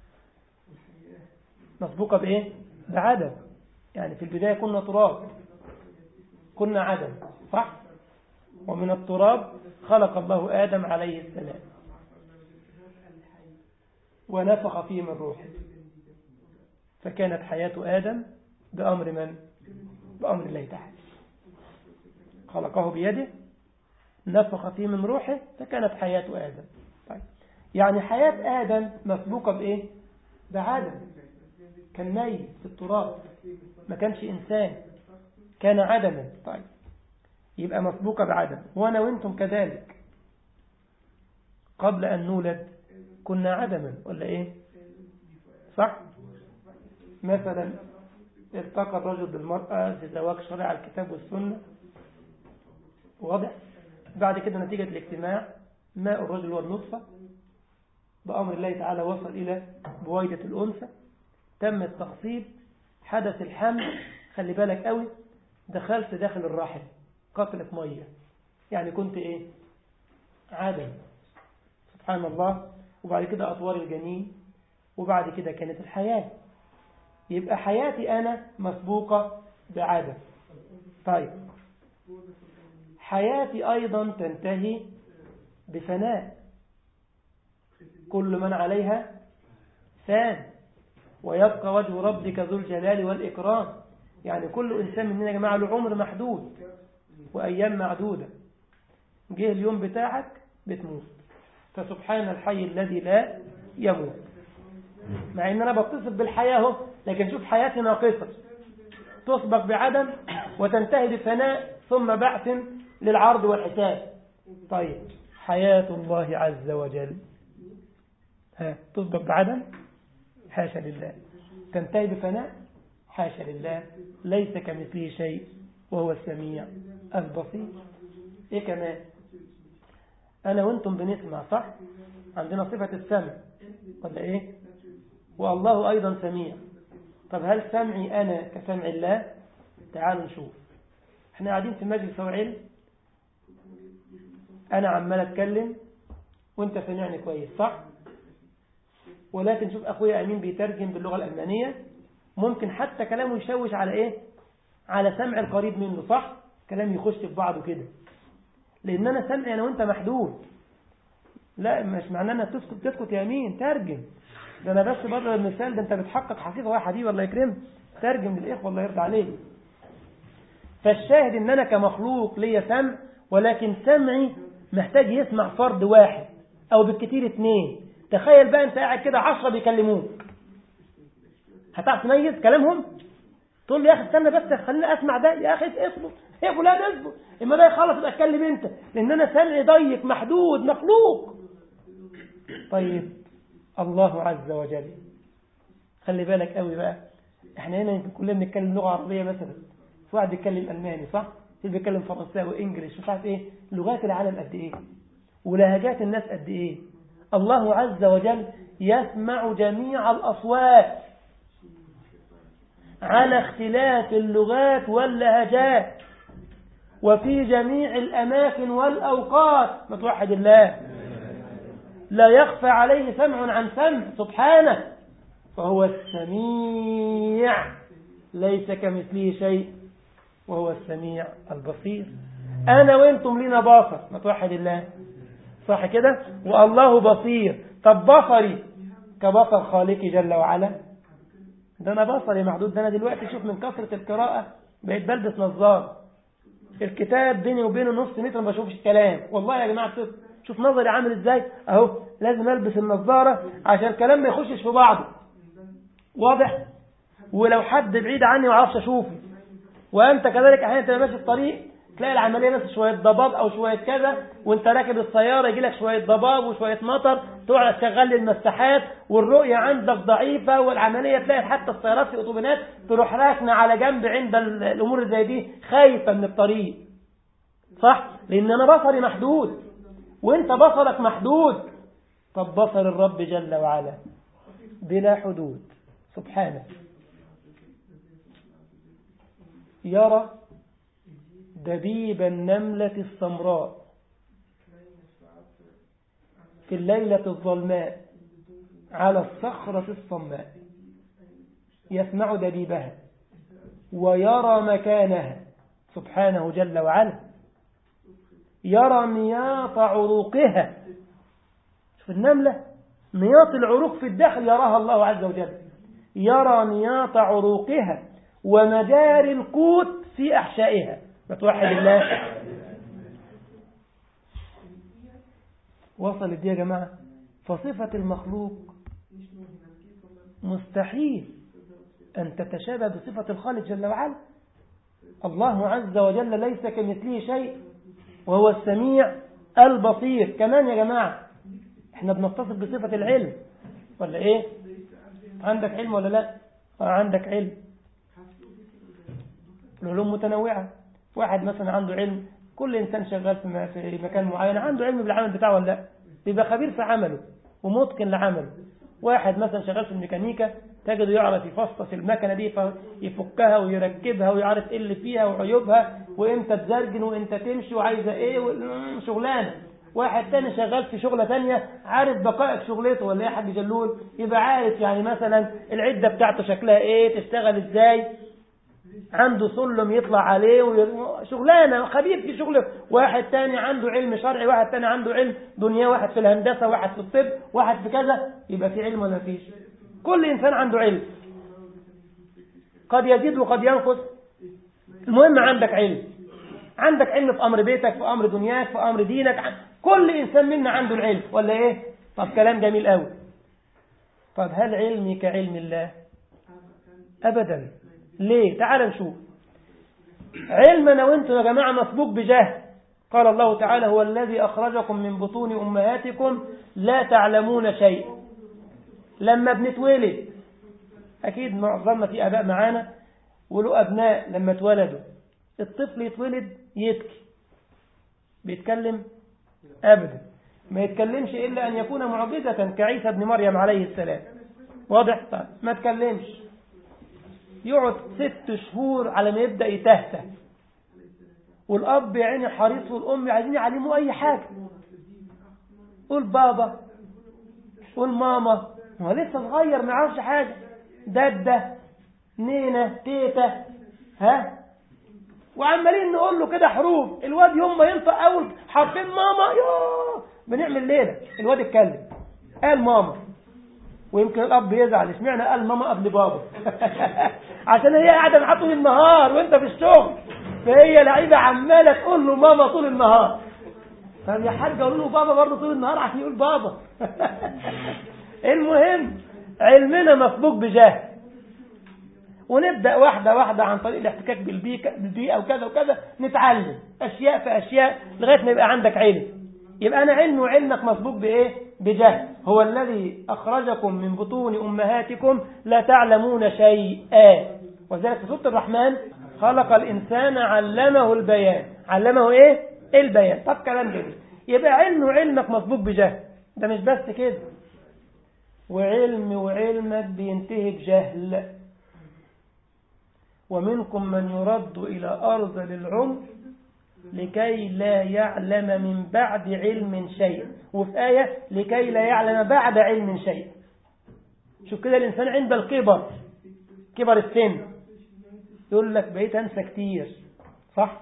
مسبوقة بإيه؟ بعدم يعني في البداية كنا تراب كنا عدم صح؟ ومن التراب خلق الله آدم عليه السلام ونفخ فيه من روحه فكانت حياة آدم بأمر من؟ بأمر الله تعالى خلقه بيده نفخ فيه من روحه فكانت حياة آدم طيب. يعني حياة آدم مسبوقة بإيه؟ بعدم كان ميت في التراب ما كانش إنسان كان عدما طيب يبقى مسبوقة بعدم وأنا وإنتم كذلك قبل أن نولد كنا عدما ولا إيه صح مثلا التقى الرجل بالمرأة في زواج شرع الكتاب والسنة واضح بعد كده نتيجة الاجتماع ماء الرجل والنطفة بأمر الله تعالى وصل إلى بويدة الأنثى تم التخصيب حدث الحمل خلي بالك قوي دخلت داخل الرحم قطرة مية يعني كنت إيه عدم سبحان الله وبعد كده أطوار الجنين وبعد كده كانت الحياة يبقى حياتي أنا مسبوقة بعدم طيب حياتي أيضا تنتهي بفناء كل من عليها فان ويبقى وجه ربك ذو الجلال والإكرام يعني كل إنسان مننا يا جماعة له عمر محدود وأيام معدودة جه اليوم بتاعك بتموت فسبحان الحي الذي لا يموت مع ان انا بتصف بالحياة اهو لكن شوف حياتي ناقصة تسبق بعدم وتنتهي بفناء ثم بعث للعرض والحساب طيب حياة الله عز وجل ها تسبق بعدم حاشا لله تنتهي بفناء حاشا لله ليس كمثله شيء وهو السميع البصير ايه كمان انا وانتم بنسمع صح عندنا صفة السمع ولا ايه والله ايضا سميع طب هل سمعي انا كسمع الله تعالوا نشوف احنا قاعدين في مجلس وعلم انا عمال اتكلم وانت سمعني كويس صح ولكن شوف اخويا امين بيترجم باللغة الالمانية ممكن حتى كلامه يشوش على ايه على سمع القريب منه صح كلام يخش في بعضه كده لان انا سمعي انا وانت محدود لا مش معناه انك تسكت تسكت يا امين ترجم ده انا بس بضرب المثال ده انت بتحقق حقيقه يا حبيبي الله يكرمك ترجم للاخوه الله يرضى عليك فالشاهد ان انا كمخلوق ليا سمع ولكن سمعي محتاج يسمع فرد واحد او بالكثير اثنين تخيل بقى انت قاعد كده عشرة بيكلموك هتعرف تميز كلامهم تقول لي يا اخي استنى بس خليني اسمع ده يا اخي اصبر يا فلان اصبر اما ده يخلص يبقى اتكلم انت لان انا سمعي ضيق محدود مخلوق طيب الله عز وجل خلي بالك قوي بقى احنا هنا يمكن كلنا بنتكلم لغه عربيه مثلا في واحد بيتكلم الماني صح في بيتكلم فرنساوي وانجليش مش عارف ايه لغات العالم قد ايه ولهجات الناس قد ايه الله عز وجل يسمع جميع الاصوات على اختلاف اللغات واللهجات وفي جميع الأماكن والأوقات متوحد الله لا يخفى عليه سمع عن سمع سبحانه فهو السميع ليس كمثله شيء وهو السميع البصير أنا وإنتم لنا باصر متوحد الله صح كده والله بصير طب بصري كبصر خالقي جل وعلا ده أنا بصري محدود ده أنا دلوقتي شوف من كثرة القراءة بقيت بلبس نظار الكتاب بيني وبينه نص متر ما بشوفش الكلام والله يا جماعة شوف شوف نظري عامل ازاي اهو لازم البس النظارة عشان الكلام ما يخشش في بعضه واضح ولو حد بعيد عني ما اعرفش اشوفه وانت كذلك احيانا تبقى ماشي في الطريق تلاقي العملية بس شوية ضباب او شوية كذا وانت راكب السيارة يجي لك شوية ضباب وشوية مطر تقعد تشغل المساحات والرؤية عندك ضعيفة والعملية تلاقي حتى السيارات في اطوبينات تروح راكنة على جنب عند الامور زي دي خايفة من الطريق صح لان انا بصري محدود وانت بصرك محدود طب بصر الرب جل وعلا بلا حدود سبحانه يرى دبيب النملة السمراء في الليلة الظلماء على الصخرة الصماء يسمع دبيبها ويرى مكانها سبحانه جل وعلا يرى نياط عروقها شوف النملة نياط العروق في الداخل يراها الله عز وجل يرى نياط عروقها ومجاري القوت في أحشائها متوحد الله وصلت دي يا جماعة فصفة المخلوق مستحيل أن تتشابه بصفة الخالق جل وعلا الله عز وجل ليس كمثله شيء وهو السميع البصير كمان يا جماعة احنا بنتصف بصفة العلم ولا ايه عندك علم ولا لا آه عندك علم العلوم متنوعة واحد مثلا عنده علم كل إنسان شغال في مكان معين عنده علم بالعمل بتاعه ولا لا بيبقى خبير في عمله ومتقن لعمله واحد مثلا شغال في الميكانيكا تجده يعرف يفصص المكنة دي يفكها ويركبها ويعرف ايه اللي فيها وعيوبها وامتى تزرجن وامتى تمشي وعايزة ايه شغلانة واحد تاني شغال في شغلة تانية عارف دقائق شغلته ولا ايه يا حاج جلول يبقى عارف يعني مثلا العدة بتاعته شكلها ايه تشتغل ازاي عنده سلم يطلع عليه شغلانة خبير في شغله واحد تاني عنده علم شرعي واحد تاني عنده علم دنيا واحد في الهندسة واحد في الطب واحد في كذا يبقى في علم ولا فيش كل إنسان عنده علم قد يزيد وقد ينقص المهم عندك علم عندك علم في أمر بيتك في أمر دنياك في أمر دينك كل إنسان منا عنده العلم ولا إيه طب كلام جميل قوي طب هل علمي كعلم الله أبدا ليه تعال نشوف علمنا وانتم يا جماعة مسبوق بجهل قال الله تعالى هو الذي أخرجكم من بطون أمهاتكم لا تعلمون شيء لما بنتولد أكيد معظمنا في أباء معانا وله أبناء لما اتولدوا الطفل يتولد يبكي بيتكلم أبدا ما يتكلمش إلا أن يكون معجزة كعيسى بن مريم عليه السلام واضح طيب ما تكلمش يقعد ست شهور على ما يبدأ يتهته والأب يا عيني حريص والأم عايزين يعلموا أي حاجة قول بابا قول ماما هو لسه صغير ما يعرفش حاجة دادة نينة تيتا ها وعمالين نقول له كده حروف الواد يوم ما ينطق أول حرفين ماما يوه بنعمل ليلة الواد اتكلم قال ماما ويمكن الأب يزعل اشمعنى قال ماما قبل بابا عشان هي قاعدة معاه طول النهار وانت في الشغل فهي لعيبة عمالة تقول له ماما طول النهار طب يا حاج اقول له بابا برضه طول النهار عشان يقول بابا المهم علمنا مسبوق بجهل ونبدأ واحدة واحدة عن طريق الاحتكاك بالبيئة وكذا وكذا نتعلم أشياء في أشياء لغاية ما يبقى عندك علم يبقى أنا علم وعلمك مسبوق بإيه بجهل هو الذي أخرجكم من بطون أمهاتكم لا تعلمون شيئا وذلك في سورة الرحمن خلق الإنسان علمه البيان علمه إيه البيان طب كلام جميل يبقى علم وعلمك مسبوق بجهل ده مش بس كده وعلم وعلمك بينتهي بجهل ومنكم من يرد إلى أرض للعمر لكي لا يعلم من بعد علم شيء وفي آية لكي لا يعلم بعد علم شيء شوف كده الإنسان عند الكبر كبر السن يقول لك بقيت أنسى كتير صح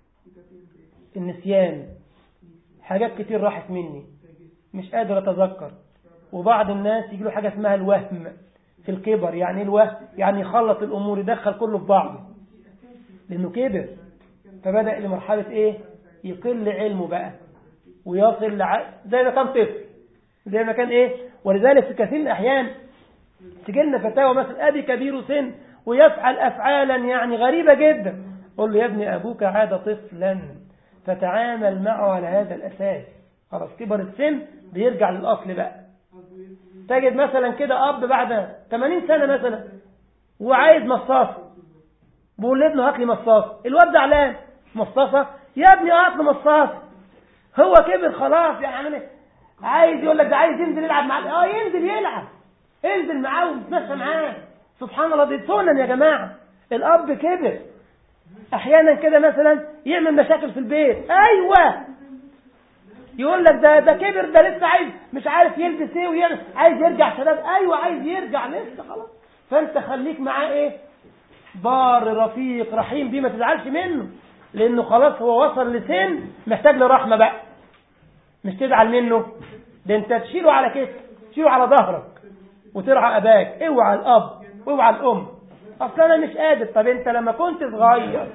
النسيان حاجات كتير راحت مني مش قادر أتذكر وبعض الناس يجي له حاجة اسمها الوهم في الكبر يعني الوهم يعني يخلط الأمور يدخل كله في بعضه لأنه كبر فبدأ لمرحلة إيه يقل علمه بقى ويصل لع... زي ما كان طفل زي ما كان إيه ولذلك في كثير من الأحيان تجيلنا فتاوى مثلا أبي كبير سن ويفعل أفعالا يعني غريبة جدا قل له يا ابني أبوك عاد طفلا فتعامل معه على هذا الأساس خلاص كبر السن بيرجع للأصل بقى تجد مثلا كده أب بعد 80 سنة مثلا وعايز مصاصة بقول لابنه هات لي مصاصة الواد زعلان مصاصة يا ابني هات لي مصاصة هو كبر خلاص يعني عامل ايه عايز يقول لك ده عايز ينزل يلعب معاه اه ينزل يلعب انزل معاه وتمشى معاه سبحان الله دي سنن يا جماعة الأب كبر أحيانا كده مثلا يعمل مشاكل في البيت أيوة يقول لك ده ده كبر ده لسه عايز مش عارف يلبس ايه ويعمل عايز يرجع شباب ايوه عايز يرجع لسه خلاص فانت خليك معاه ايه بار رفيق رحيم بيه ما تزعلش منه لانه خلاص هو وصل لسن محتاج لرحمه بقى مش تزعل منه ده انت تشيله على كتف تشيله على ظهرك وترعى اباك اوعى الاب اوعى الام اصل انا مش قادر طب انت لما كنت صغير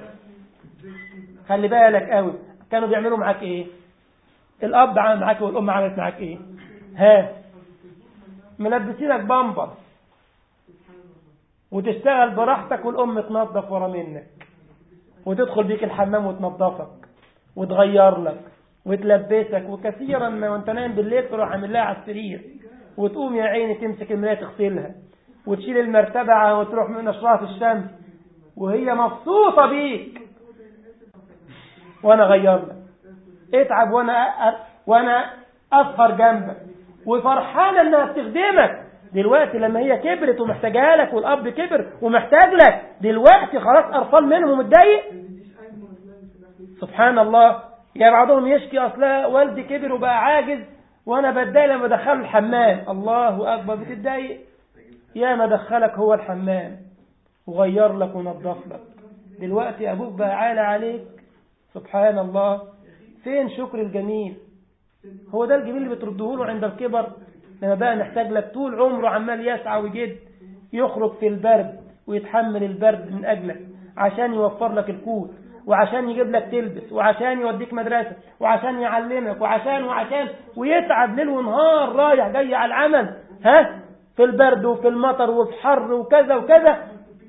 خلي بالك قوي كانوا بيعملوا معاك ايه الاب عمل معاك والام عملت معاك ايه ها ملبسينك بامبر وتشتغل براحتك والام تنظف ورا منك وتدخل بيك الحمام وتنظفك وتغير لك وتلبسك وكثيرا ما وانت نايم بالليل تروح عامل لها على السرير وتقوم يا عيني تمسك المرايه تغسلها وتشيل المرتبة وتروح من نشرها في الشمس وهي مبسوطة بيك وانا غير لك اتعب وانا أ... وانا اسهر جنبك وفرحانة انها بتخدمك دلوقتي لما هي كبرت ومحتاجها لك والاب كبر ومحتاج لك دلوقتي خلاص قرفان منهم ومتضايق سبحان الله يا بعضهم يشكي اصلا والدي كبر وبقى عاجز وانا بتضايق لما ادخله الحمام الله اكبر بتتضايق يا ما دخلك هو الحمام وغير لك ونظف لك دلوقتي ابوك بقى عالى عليك سبحان الله فين شكر الجميل هو ده الجميل اللي بترده له عند الكبر لما بقى محتاج لك طول عمره عمال يسعى ويجد يخرج في البرد ويتحمل البرد من أجلك عشان يوفر لك القوت وعشان يجيب لك تلبس وعشان يوديك مدرسة وعشان يعلمك وعشان وعشان ويتعب ليل ونهار رايح جاي على العمل ها في البرد وفي المطر وفي حر وكذا وكذا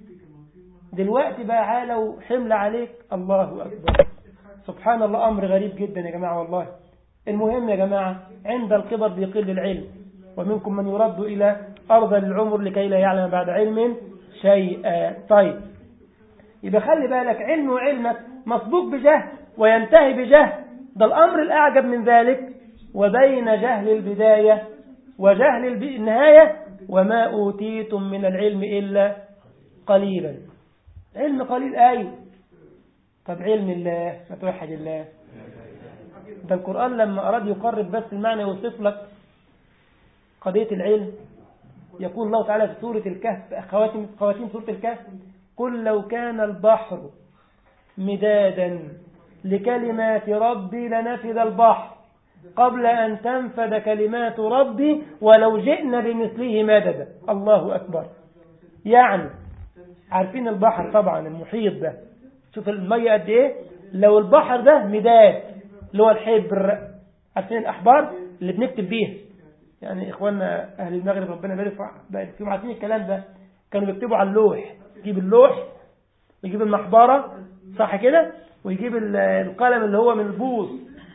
دلوقتي بقى عالة وحمل عليك الله أكبر سبحان الله أمر غريب جدا يا جماعة والله المهم يا جماعة عند الكبر بيقل العلم ومنكم من يرد إلى أرض العمر لكي لا يعلم بعد علم شيئا طيب يبقى خلي بالك علم وعلمك مسبوق بجهل وينتهي بجهل ده الأمر الأعجب من ذلك وبين جهل البداية وجهل النهاية وما أوتيتم من العلم إلا قليلا علم قليل أيوه طب علم الله ما توحد الله ده القرآن لما أراد يقرب بس المعنى يوصف لك قضية العلم يقول الله تعالى في سورة الكهف خواتيم, خواتيم سورة الكهف قل لو كان البحر مدادا لكلمات ربي لنفذ البحر قبل أن تنفذ كلمات ربي ولو جئنا بمثله مددا الله أكبر يعني عارفين البحر طبعا المحيط ده شوف المية قد ايه لو البحر ده مداد اللي هو الحبر عارفين الأحبار اللي بنكتب بيها يعني إخواننا أهل المغرب ربنا يبارك فيهم عارفين الكلام ده كانوا بيكتبوا على اللوح يجيب اللوح ويجيب المحبرة صح كده ويجيب القلم اللي هو من البوص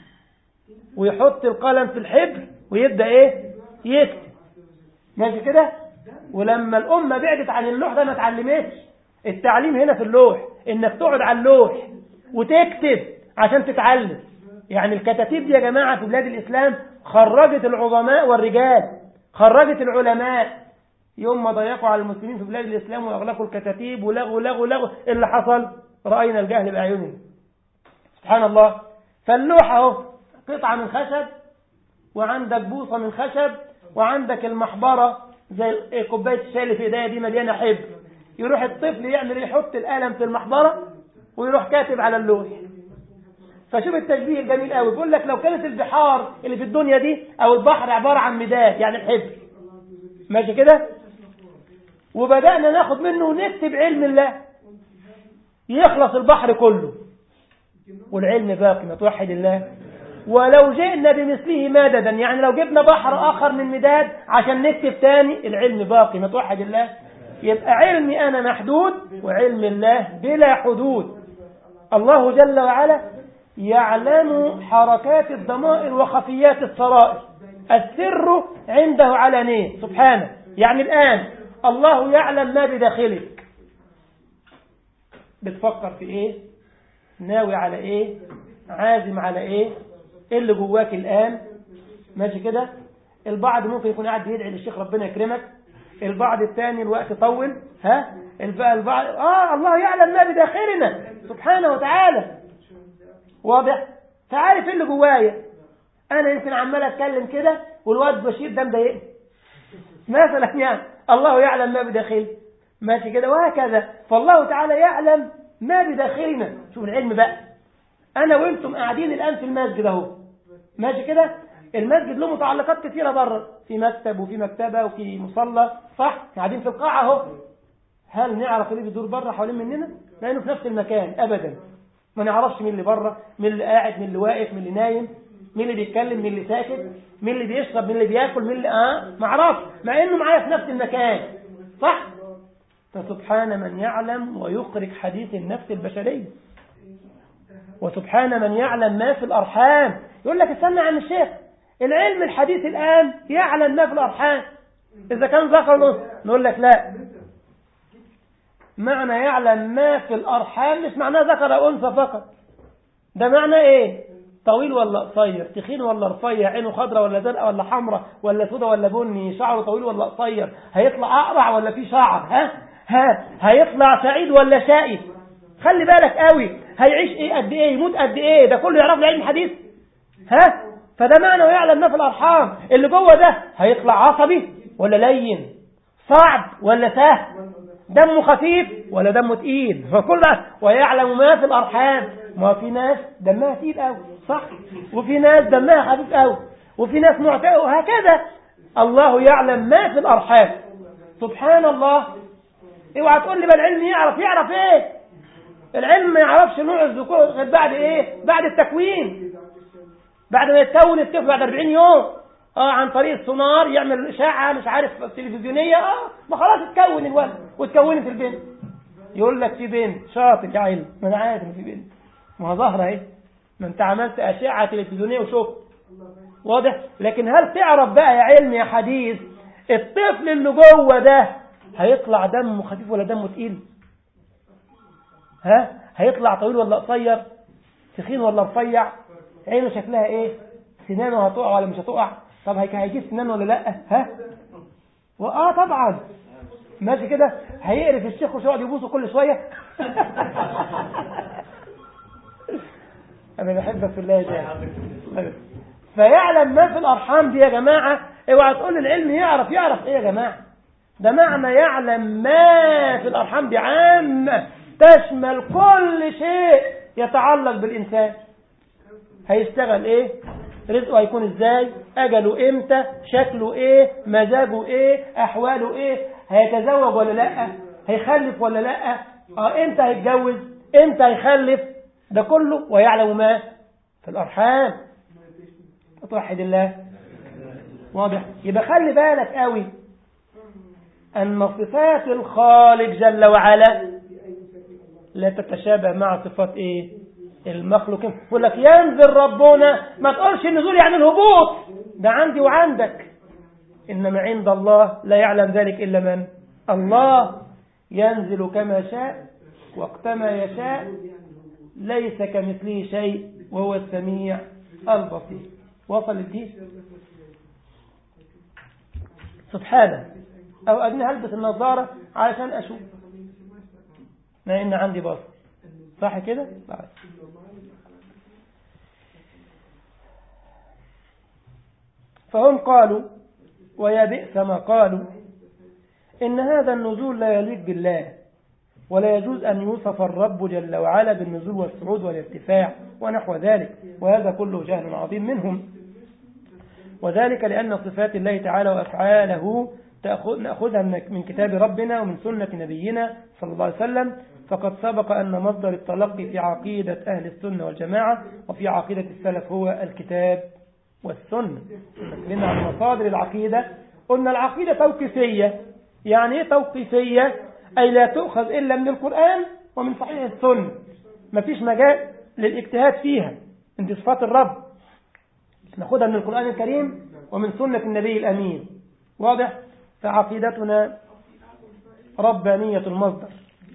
ويحط القلم في الحبر ويبدأ ايه يكتب ماشي كده ولما الأمة بعدت عن اللوح ده ما اتعلمتش التعليم هنا في اللوح انك تقعد على اللوح وتكتب عشان تتعلم يعني الكتاتيب دي يا جماعة في بلاد الإسلام خرجت العظماء والرجال خرجت العلماء يوم ما ضيقوا على المسلمين في بلاد الإسلام وأغلقوا الكتاتيب ولغوا لغوا لغوا اللي حصل رأينا الجهل بأعيننا سبحان الله فاللوحة اهو قطعة من خشب وعندك بوصة من خشب وعندك المحبرة زي كوباية الشاي اللي في ايديا دي مليانة حبر يروح الطفل يعمل يحط القلم في المحبرة ويروح كاتب على اللوح فشوف التشبيه الجميل قوي بيقول لك لو كانت البحار اللي في الدنيا دي او البحر عبارة عن مداد يعني الحبر ماشي كده وبدأنا ناخد منه ونكتب علم الله يخلص البحر كله والعلم باقي ما توحد الله ولو جئنا بمثله مددا يعني لو جبنا بحر آخر من مداد عشان نكتب تاني العلم باقي ما توحد الله يبقى علمي أنا محدود وعلم الله بلا حدود الله جل وعلا يعلم حركات الضمائر وخفيات السرائر السر عنده علانية سبحانه يعني الآن الله يعلم ما بداخلك بتفكر في ايه ناوي على ايه عازم على ايه ايه اللي جواك الآن ماشي كده البعض ممكن يكون قاعد يدعي للشيخ ربنا يكرمك البعض الثاني الوقت طول ها البعض اه الله يعلم ما بداخلنا سبحانه وتعالى واضح فعارف ايه اللي جوايا انا يمكن عمال اتكلم كده والواد بشير ده مضايقني مثلا يعني الله يعلم ما بداخلي ماشي كده وهكذا فالله تعالى يعلم ما بداخلنا شوف العلم بقى انا وانتم قاعدين الان في المسجد اهو ماشي كده المسجد له متعلقات كثيره بره في مكتب وفي مكتبه وفي مصلى صح قاعدين في القاعه اهو هل نعرف اللي بيدور بره حوالين مننا لانه في نفس المكان ابدا ما نعرفش مين اللي بره مين اللي قاعد مين اللي واقف مين اللي نايم مين اللي بيتكلم مين اللي ساكت مين اللي بيشرب مين اللي بياكل مين اللي اه ما اعرفش مع انه معايا في نفس المكان صح فسبحان من يعلم ويخرج حديث النفس البشرية وسبحان من يعلم ما في الأرحام يقول لك استنى عن الشيخ العلم الحديث الآن يعلم ما في الأرحام إذا كان ذكر له نقول لك لا معنى يعلم ما في الأرحام مش معناه ذكر أو أنثى فقط ده معنى إيه طويل ولا قصير تخين ولا رفيع عينه خضراء ولا زرقاء ولا حمراء ولا سوداء ولا بني شعره طويل ولا قصير هيطلع أقرع ولا في شعر ها ها هيطلع سعيد ولا شقي خلي بالك قوي هيعيش ايه قد ايه يموت قد ايه ده كله يعرف العلم الحديث ها فده معنى ويعلم ما في الارحام اللي جوه ده هيطلع عصبي ولا لين صعب ولا سهل دمه خفيف ولا دمه تقيل فكل ده ويعلم ما في الارحام ما في ناس دمها تقيل قوي صح وفي ناس دمها خفيف قوي وفي ناس معتقه وهكذا الله يعلم ما في الارحام سبحان الله اوعى تقول لي بقى العلم يعرف يعرف ايه العلم ما يعرفش نوع الذكور غير بعد ايه بعد التكوين بعد ما يتكون الطفل بعد 40 يوم اه عن طريق السونار يعمل اشعه مش عارف تلفزيونيه اه ما خلاص اتكون الولد واتكونت البنت يقول لك في بنت شاطر يا علم ما انا عارف ان في بنت ما هو ظاهره اهي ما انت عملت اشعه تلفزيونيه وشفت واضح لكن هل تعرف بقى يا علم يا حديث الطفل اللي جوه ده هيطلع دمه خفيف ولا دمه تقيل ها هيطلع طويل ولا قصير تخين ولا رفيع عينه شكلها ايه سنانه هتقع ولا مش هتقع طب هيجيب سنان ولا لا ها واه طبعا ماشي كده هيقرف الشيخ ويقعد يبوسه كل شويه انا بحبك في الله يا جماعه فيعلم ما في الارحام دي يا جماعه اوعى تقول العلم يعرف يعرف ايه يا جماعه ده معنى يعلم ما في الارحام دي عامه تشمل كل شيء يتعلق بالإنسان هيشتغل ايه رزقه هيكون ازاي اجله امتى شكله ايه مزاجه ايه احواله ايه هيتزوج ولا لا هيخلف ولا لا اه امتى هيتجوز امتى هيخلف ده كله ويعلم ما في الارحام توحد الله واضح يبقى خلي بالك قوي ان صفات الخالق جل وعلا لا تتشابه مع صفات ايه المخلوقين يقول لك ينزل ربنا ما تقولش النزول يعني الهبوط ده عندي وعندك انما عند الله لا يعلم ذلك الا من الله ينزل كما شاء وقتما يشاء ليس كمثله شيء وهو السميع البصير وصل الدين سبحانه او ادنى هلبس النظارة علشان اشوف ما ان عندي بصر صح كده بعد. فهم قالوا ويا بئس ما قالوا إن هذا النزول لا يليق بالله ولا يجوز أن يوصف الرب جل وعلا بالنزول والصعود والارتفاع ونحو ذلك وهذا كله جهل عظيم منهم وذلك لأن صفات الله تعالى وأفعاله نأخذها من كتاب ربنا ومن سنة نبينا صلى الله عليه وسلم فقد سبق أن مصدر التلقي في عقيدة أهل السنة والجماعة وفي عقيدة السلف هو الكتاب والسنة لنا عن مصادر العقيدة قلنا العقيدة توقيفية يعني ايه توقيفية أي لا تؤخذ إلا من القرآن ومن صحيح السنة مفيش مجال للاجتهاد فيها انت صفات الرب ناخدها من القرآن الكريم ومن سنة النبي الأمين واضح فعقيدتنا ربانية المصدر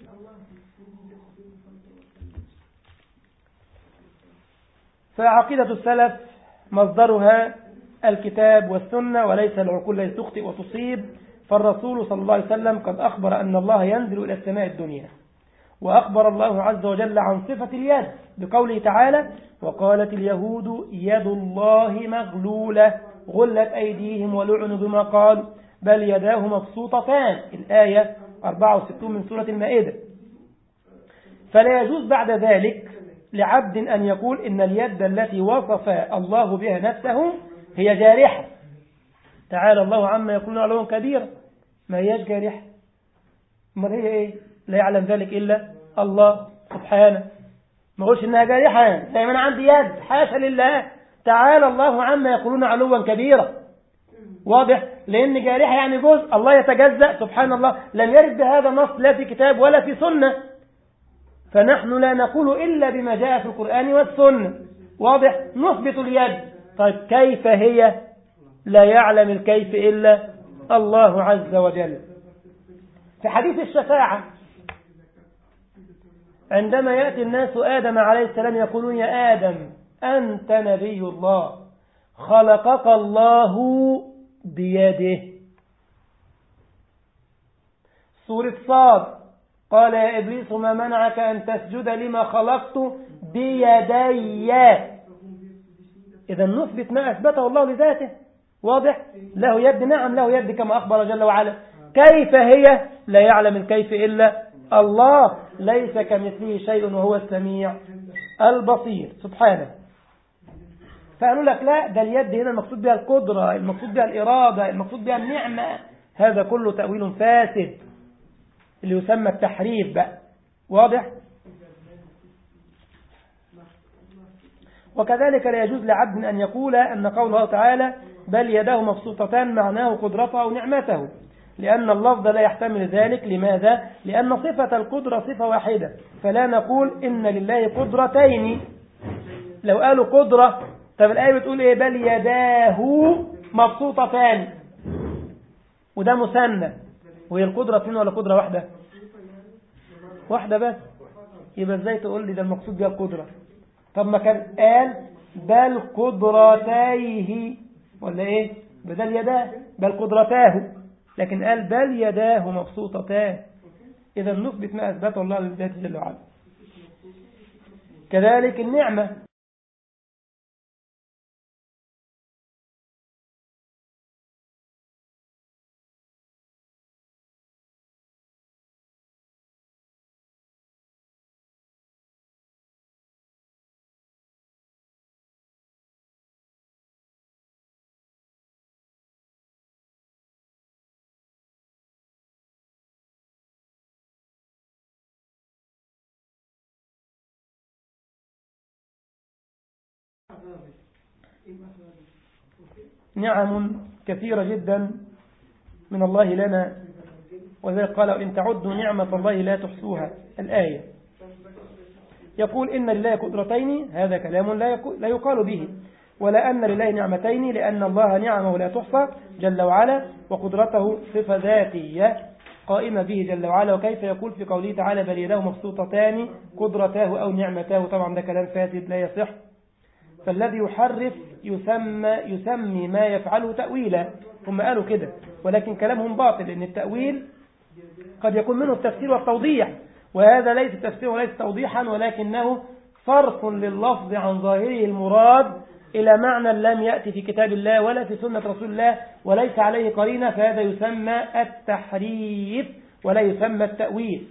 فعقيدة السلف مصدرها الكتاب والسنة وليس العقول التي تخطئ وتصيب فالرسول صلى الله عليه وسلم قد أخبر أن الله ينزل إلى السماء الدنيا وأخبر الله عز وجل عن صفة اليد بقوله تعالى وقالت اليهود يد الله مغلولة غلت أيديهم ولعنوا بما قال بل يداه مبسوطتان الآية 64 من سورة المائدة فلا يجوز بعد ذلك لعبد أن يقول إن اليد التي وصف الله بها نفسه هي جارحة تعالى الله عما يقولون علوم كبيرة ما هياش جارحة ما هي إيه لا يعلم ذلك إلا الله سبحانه ما قولش إنها جارحة يعني زي ما أنا عندي يد حاشا لله تعالى الله عما يقولون علوا كبيرا واضح لأن جارحة يعني جزء الله يتجزأ سبحان الله لم يرد بهذا نص لا في كتاب ولا في سنة فنحن لا نقول إلا بما جاء في القرآن والسنة واضح نثبت اليد طيب كيف هي لا يعلم الكيف إلا الله عز وجل في حديث الشفاعة عندما يأتي الناس آدم عليه السلام يقولون يا آدم أنت نبي الله خلقك الله بيده سورة صاد قال يا إبليس ما منعك أن تسجد لما خلقت بيدي إذا نثبت ما أثبته الله لذاته واضح له يد نعم له يد كما أخبر جل وعلا كيف هي لا يعلم الكيف إلا الله ليس كمثله شيء وهو السميع البصير سبحانه فقالوا لك لا ده اليد هنا المقصود بها القدرة المقصود بها الإرادة المقصود بها النعمة هذا كله تأويل فاسد اللي يسمى التحريف بقى واضح وكذلك لا يجوز لعبد أن يقول أن قوله تعالى بل يداه مبسوطتان معناه قدرته ونعمته لأن اللفظ لا يحتمل ذلك لماذا؟ لأن صفة القدرة صفة واحدة فلا نقول إن لله قدرتين لو قالوا قدرة طب الآية بتقول إيه بل يداه مبسوطتان وده مثنى وهي القدرة اثنين ولا قدرة واحدة واحدة بس يبقى ازاي تقول لي ده المقصود بها القدرة طب ما كان قال بل قدرتيه ولا ايه بدل يداه بل قدرتاه لكن قال بل يداه مبسوطتان إذا نثبت ما أثبته الله لذاته جل وعلا كذلك النعمة نعم كثيرة جدا من الله لنا وذلك قال إن تعدوا نعمة الله لا تحصوها الآية يقول إن لله قدرتين هذا كلام لا يقال به ولا أن لله نعمتين لأن الله نعمه لا تحصى جل وعلا وقدرته صفة ذاتية قائمة به جل وعلا وكيف يقول في قوله تعالى بل يداه مبسوطتان قدرتاه أو نعمتاه طبعا ده كلام فاسد لا يصح فالذي يحرف يسمى, يسمي ما يفعله تأويلا هم قالوا كده ولكن كلامهم باطل لأن التأويل قد يكون منه التفسير والتوضيح وهذا ليس تفسير وليس توضيحا ولكنه صرف لللفظ عن ظاهره المراد إلى معنى لم يأتي في كتاب الله ولا في سنة رسول الله وليس عليه قرينة فهذا يسمى التحريف ولا يسمى التأويل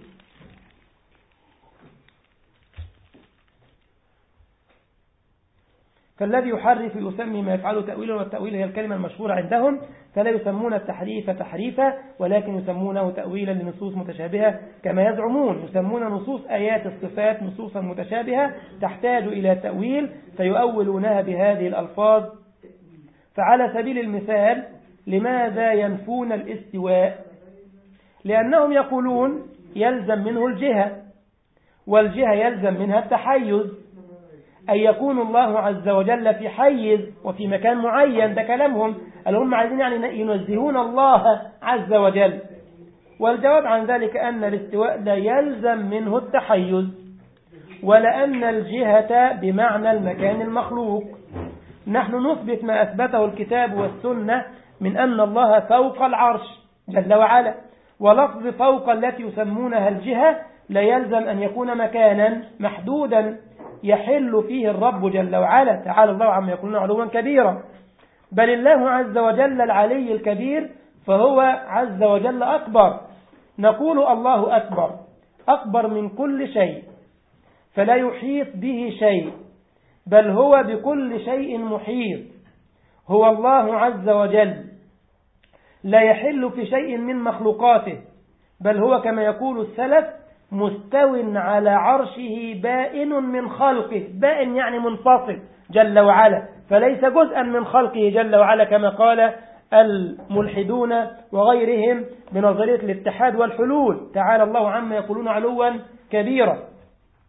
فالذي يحرف يسمي ما يفعله تأويلا والتأويل هي الكلمة المشهورة عندهم فلا يسمون التحريف تحريفا ولكن يسمونه تأويلا لنصوص متشابهة كما يزعمون يسمون نصوص آيات الصفات نصوصا متشابهة تحتاج إلى تأويل فيؤولونها بهذه الألفاظ فعلى سبيل المثال لماذا ينفون الاستواء لأنهم يقولون يلزم منه الجهة والجهة يلزم منها التحيز أن يكون الله عز وجل في حيز وفي مكان معين ده كلامهم اللي هم عايزين يعني ينزهون الله عز وجل والجواب عن ذلك أن الاستواء لا يلزم منه التحيز ولأن الجهة بمعنى المكان المخلوق نحن نثبت ما أثبته الكتاب والسنة من أن الله فوق العرش جل وعلا ولفظ فوق التي يسمونها الجهة لا يلزم أن يكون مكانا محدودا يحل فيه الرب جل وعلا تعالى الله عما يقولون علوا كبيرا بل الله عز وجل العلي الكبير فهو عز وجل أكبر نقول الله أكبر أكبر من كل شيء فلا يحيط به شيء بل هو بكل شيء محيط هو الله عز وجل لا يحل في شيء من مخلوقاته بل هو كما يقول السلف مستو على عرشه بائن من خلقه بائن يعني منفصل جل وعلا فليس جزءا من خلقه جل وعلا كما قال الملحدون وغيرهم بنظرية الاتحاد والحلول تعالى الله عما يقولون علوا كبيرا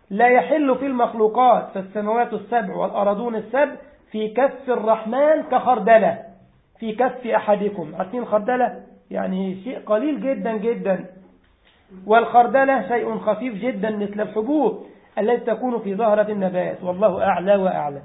لا يحل في المخلوقات فالسماوات السبع والأرضون السبع في كف الرحمن كخردلة في كف أحدكم عارفين الخردلة يعني شيء قليل جدا جدا والخردلة شيء خفيف جدا مثل الحبوب التي تكون في ظهرة النبات والله أعلى وأعلم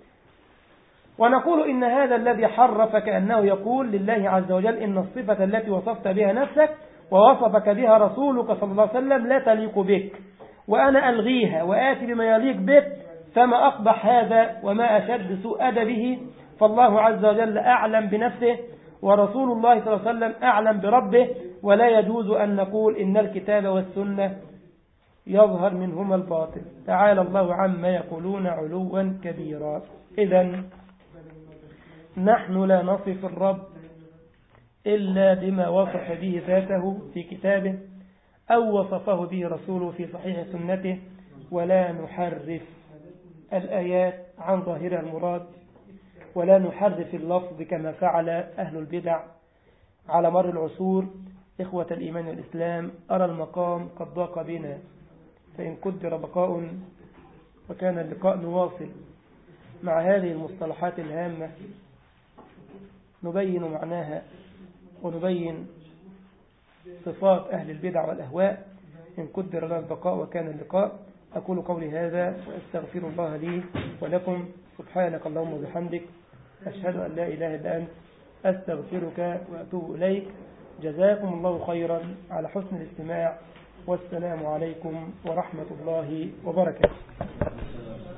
ونقول إن هذا الذي حرف كأنه يقول لله عز وجل إن الصفة التي وصفت بها نفسك ووصفك بها رسولك صلى الله عليه وسلم لا تليق بك وأنا ألغيها وآتي بما يليق بك فما أقبح هذا وما أشد سوء أدبه فالله عز وجل أعلم بنفسه ورسول الله صلى الله عليه وسلم أعلم بربه ولا يجوز أن نقول إن الكتاب والسنة يظهر منهما الباطل تعالى الله عما يقولون علوا كبيرا إذا نحن لا نصف الرب إلا بما وصف به ذاته في كتابه أو وصفه به رسوله في صحيح سنته ولا نحرف الآيات عن ظاهرها المراد ولا نحرف اللفظ كما فعل أهل البدع على مر العصور إخوة الإيمان والإسلام أرى المقام قد ضاق بنا فإن قدر بقاء وكان اللقاء نواصل مع هذه المصطلحات الهامة نبين معناها ونبين صفات أهل البدع والأهواء إن قدر لنا البقاء وكان اللقاء أقول قولي هذا وأستغفر الله لي ولكم سبحانك اللهم وبحمدك أشهد أن لا إله إلا أنت أستغفرك وأتوب إليك جزاكم الله خيرا على حسن الاستماع والسلام عليكم ورحمة الله وبركاته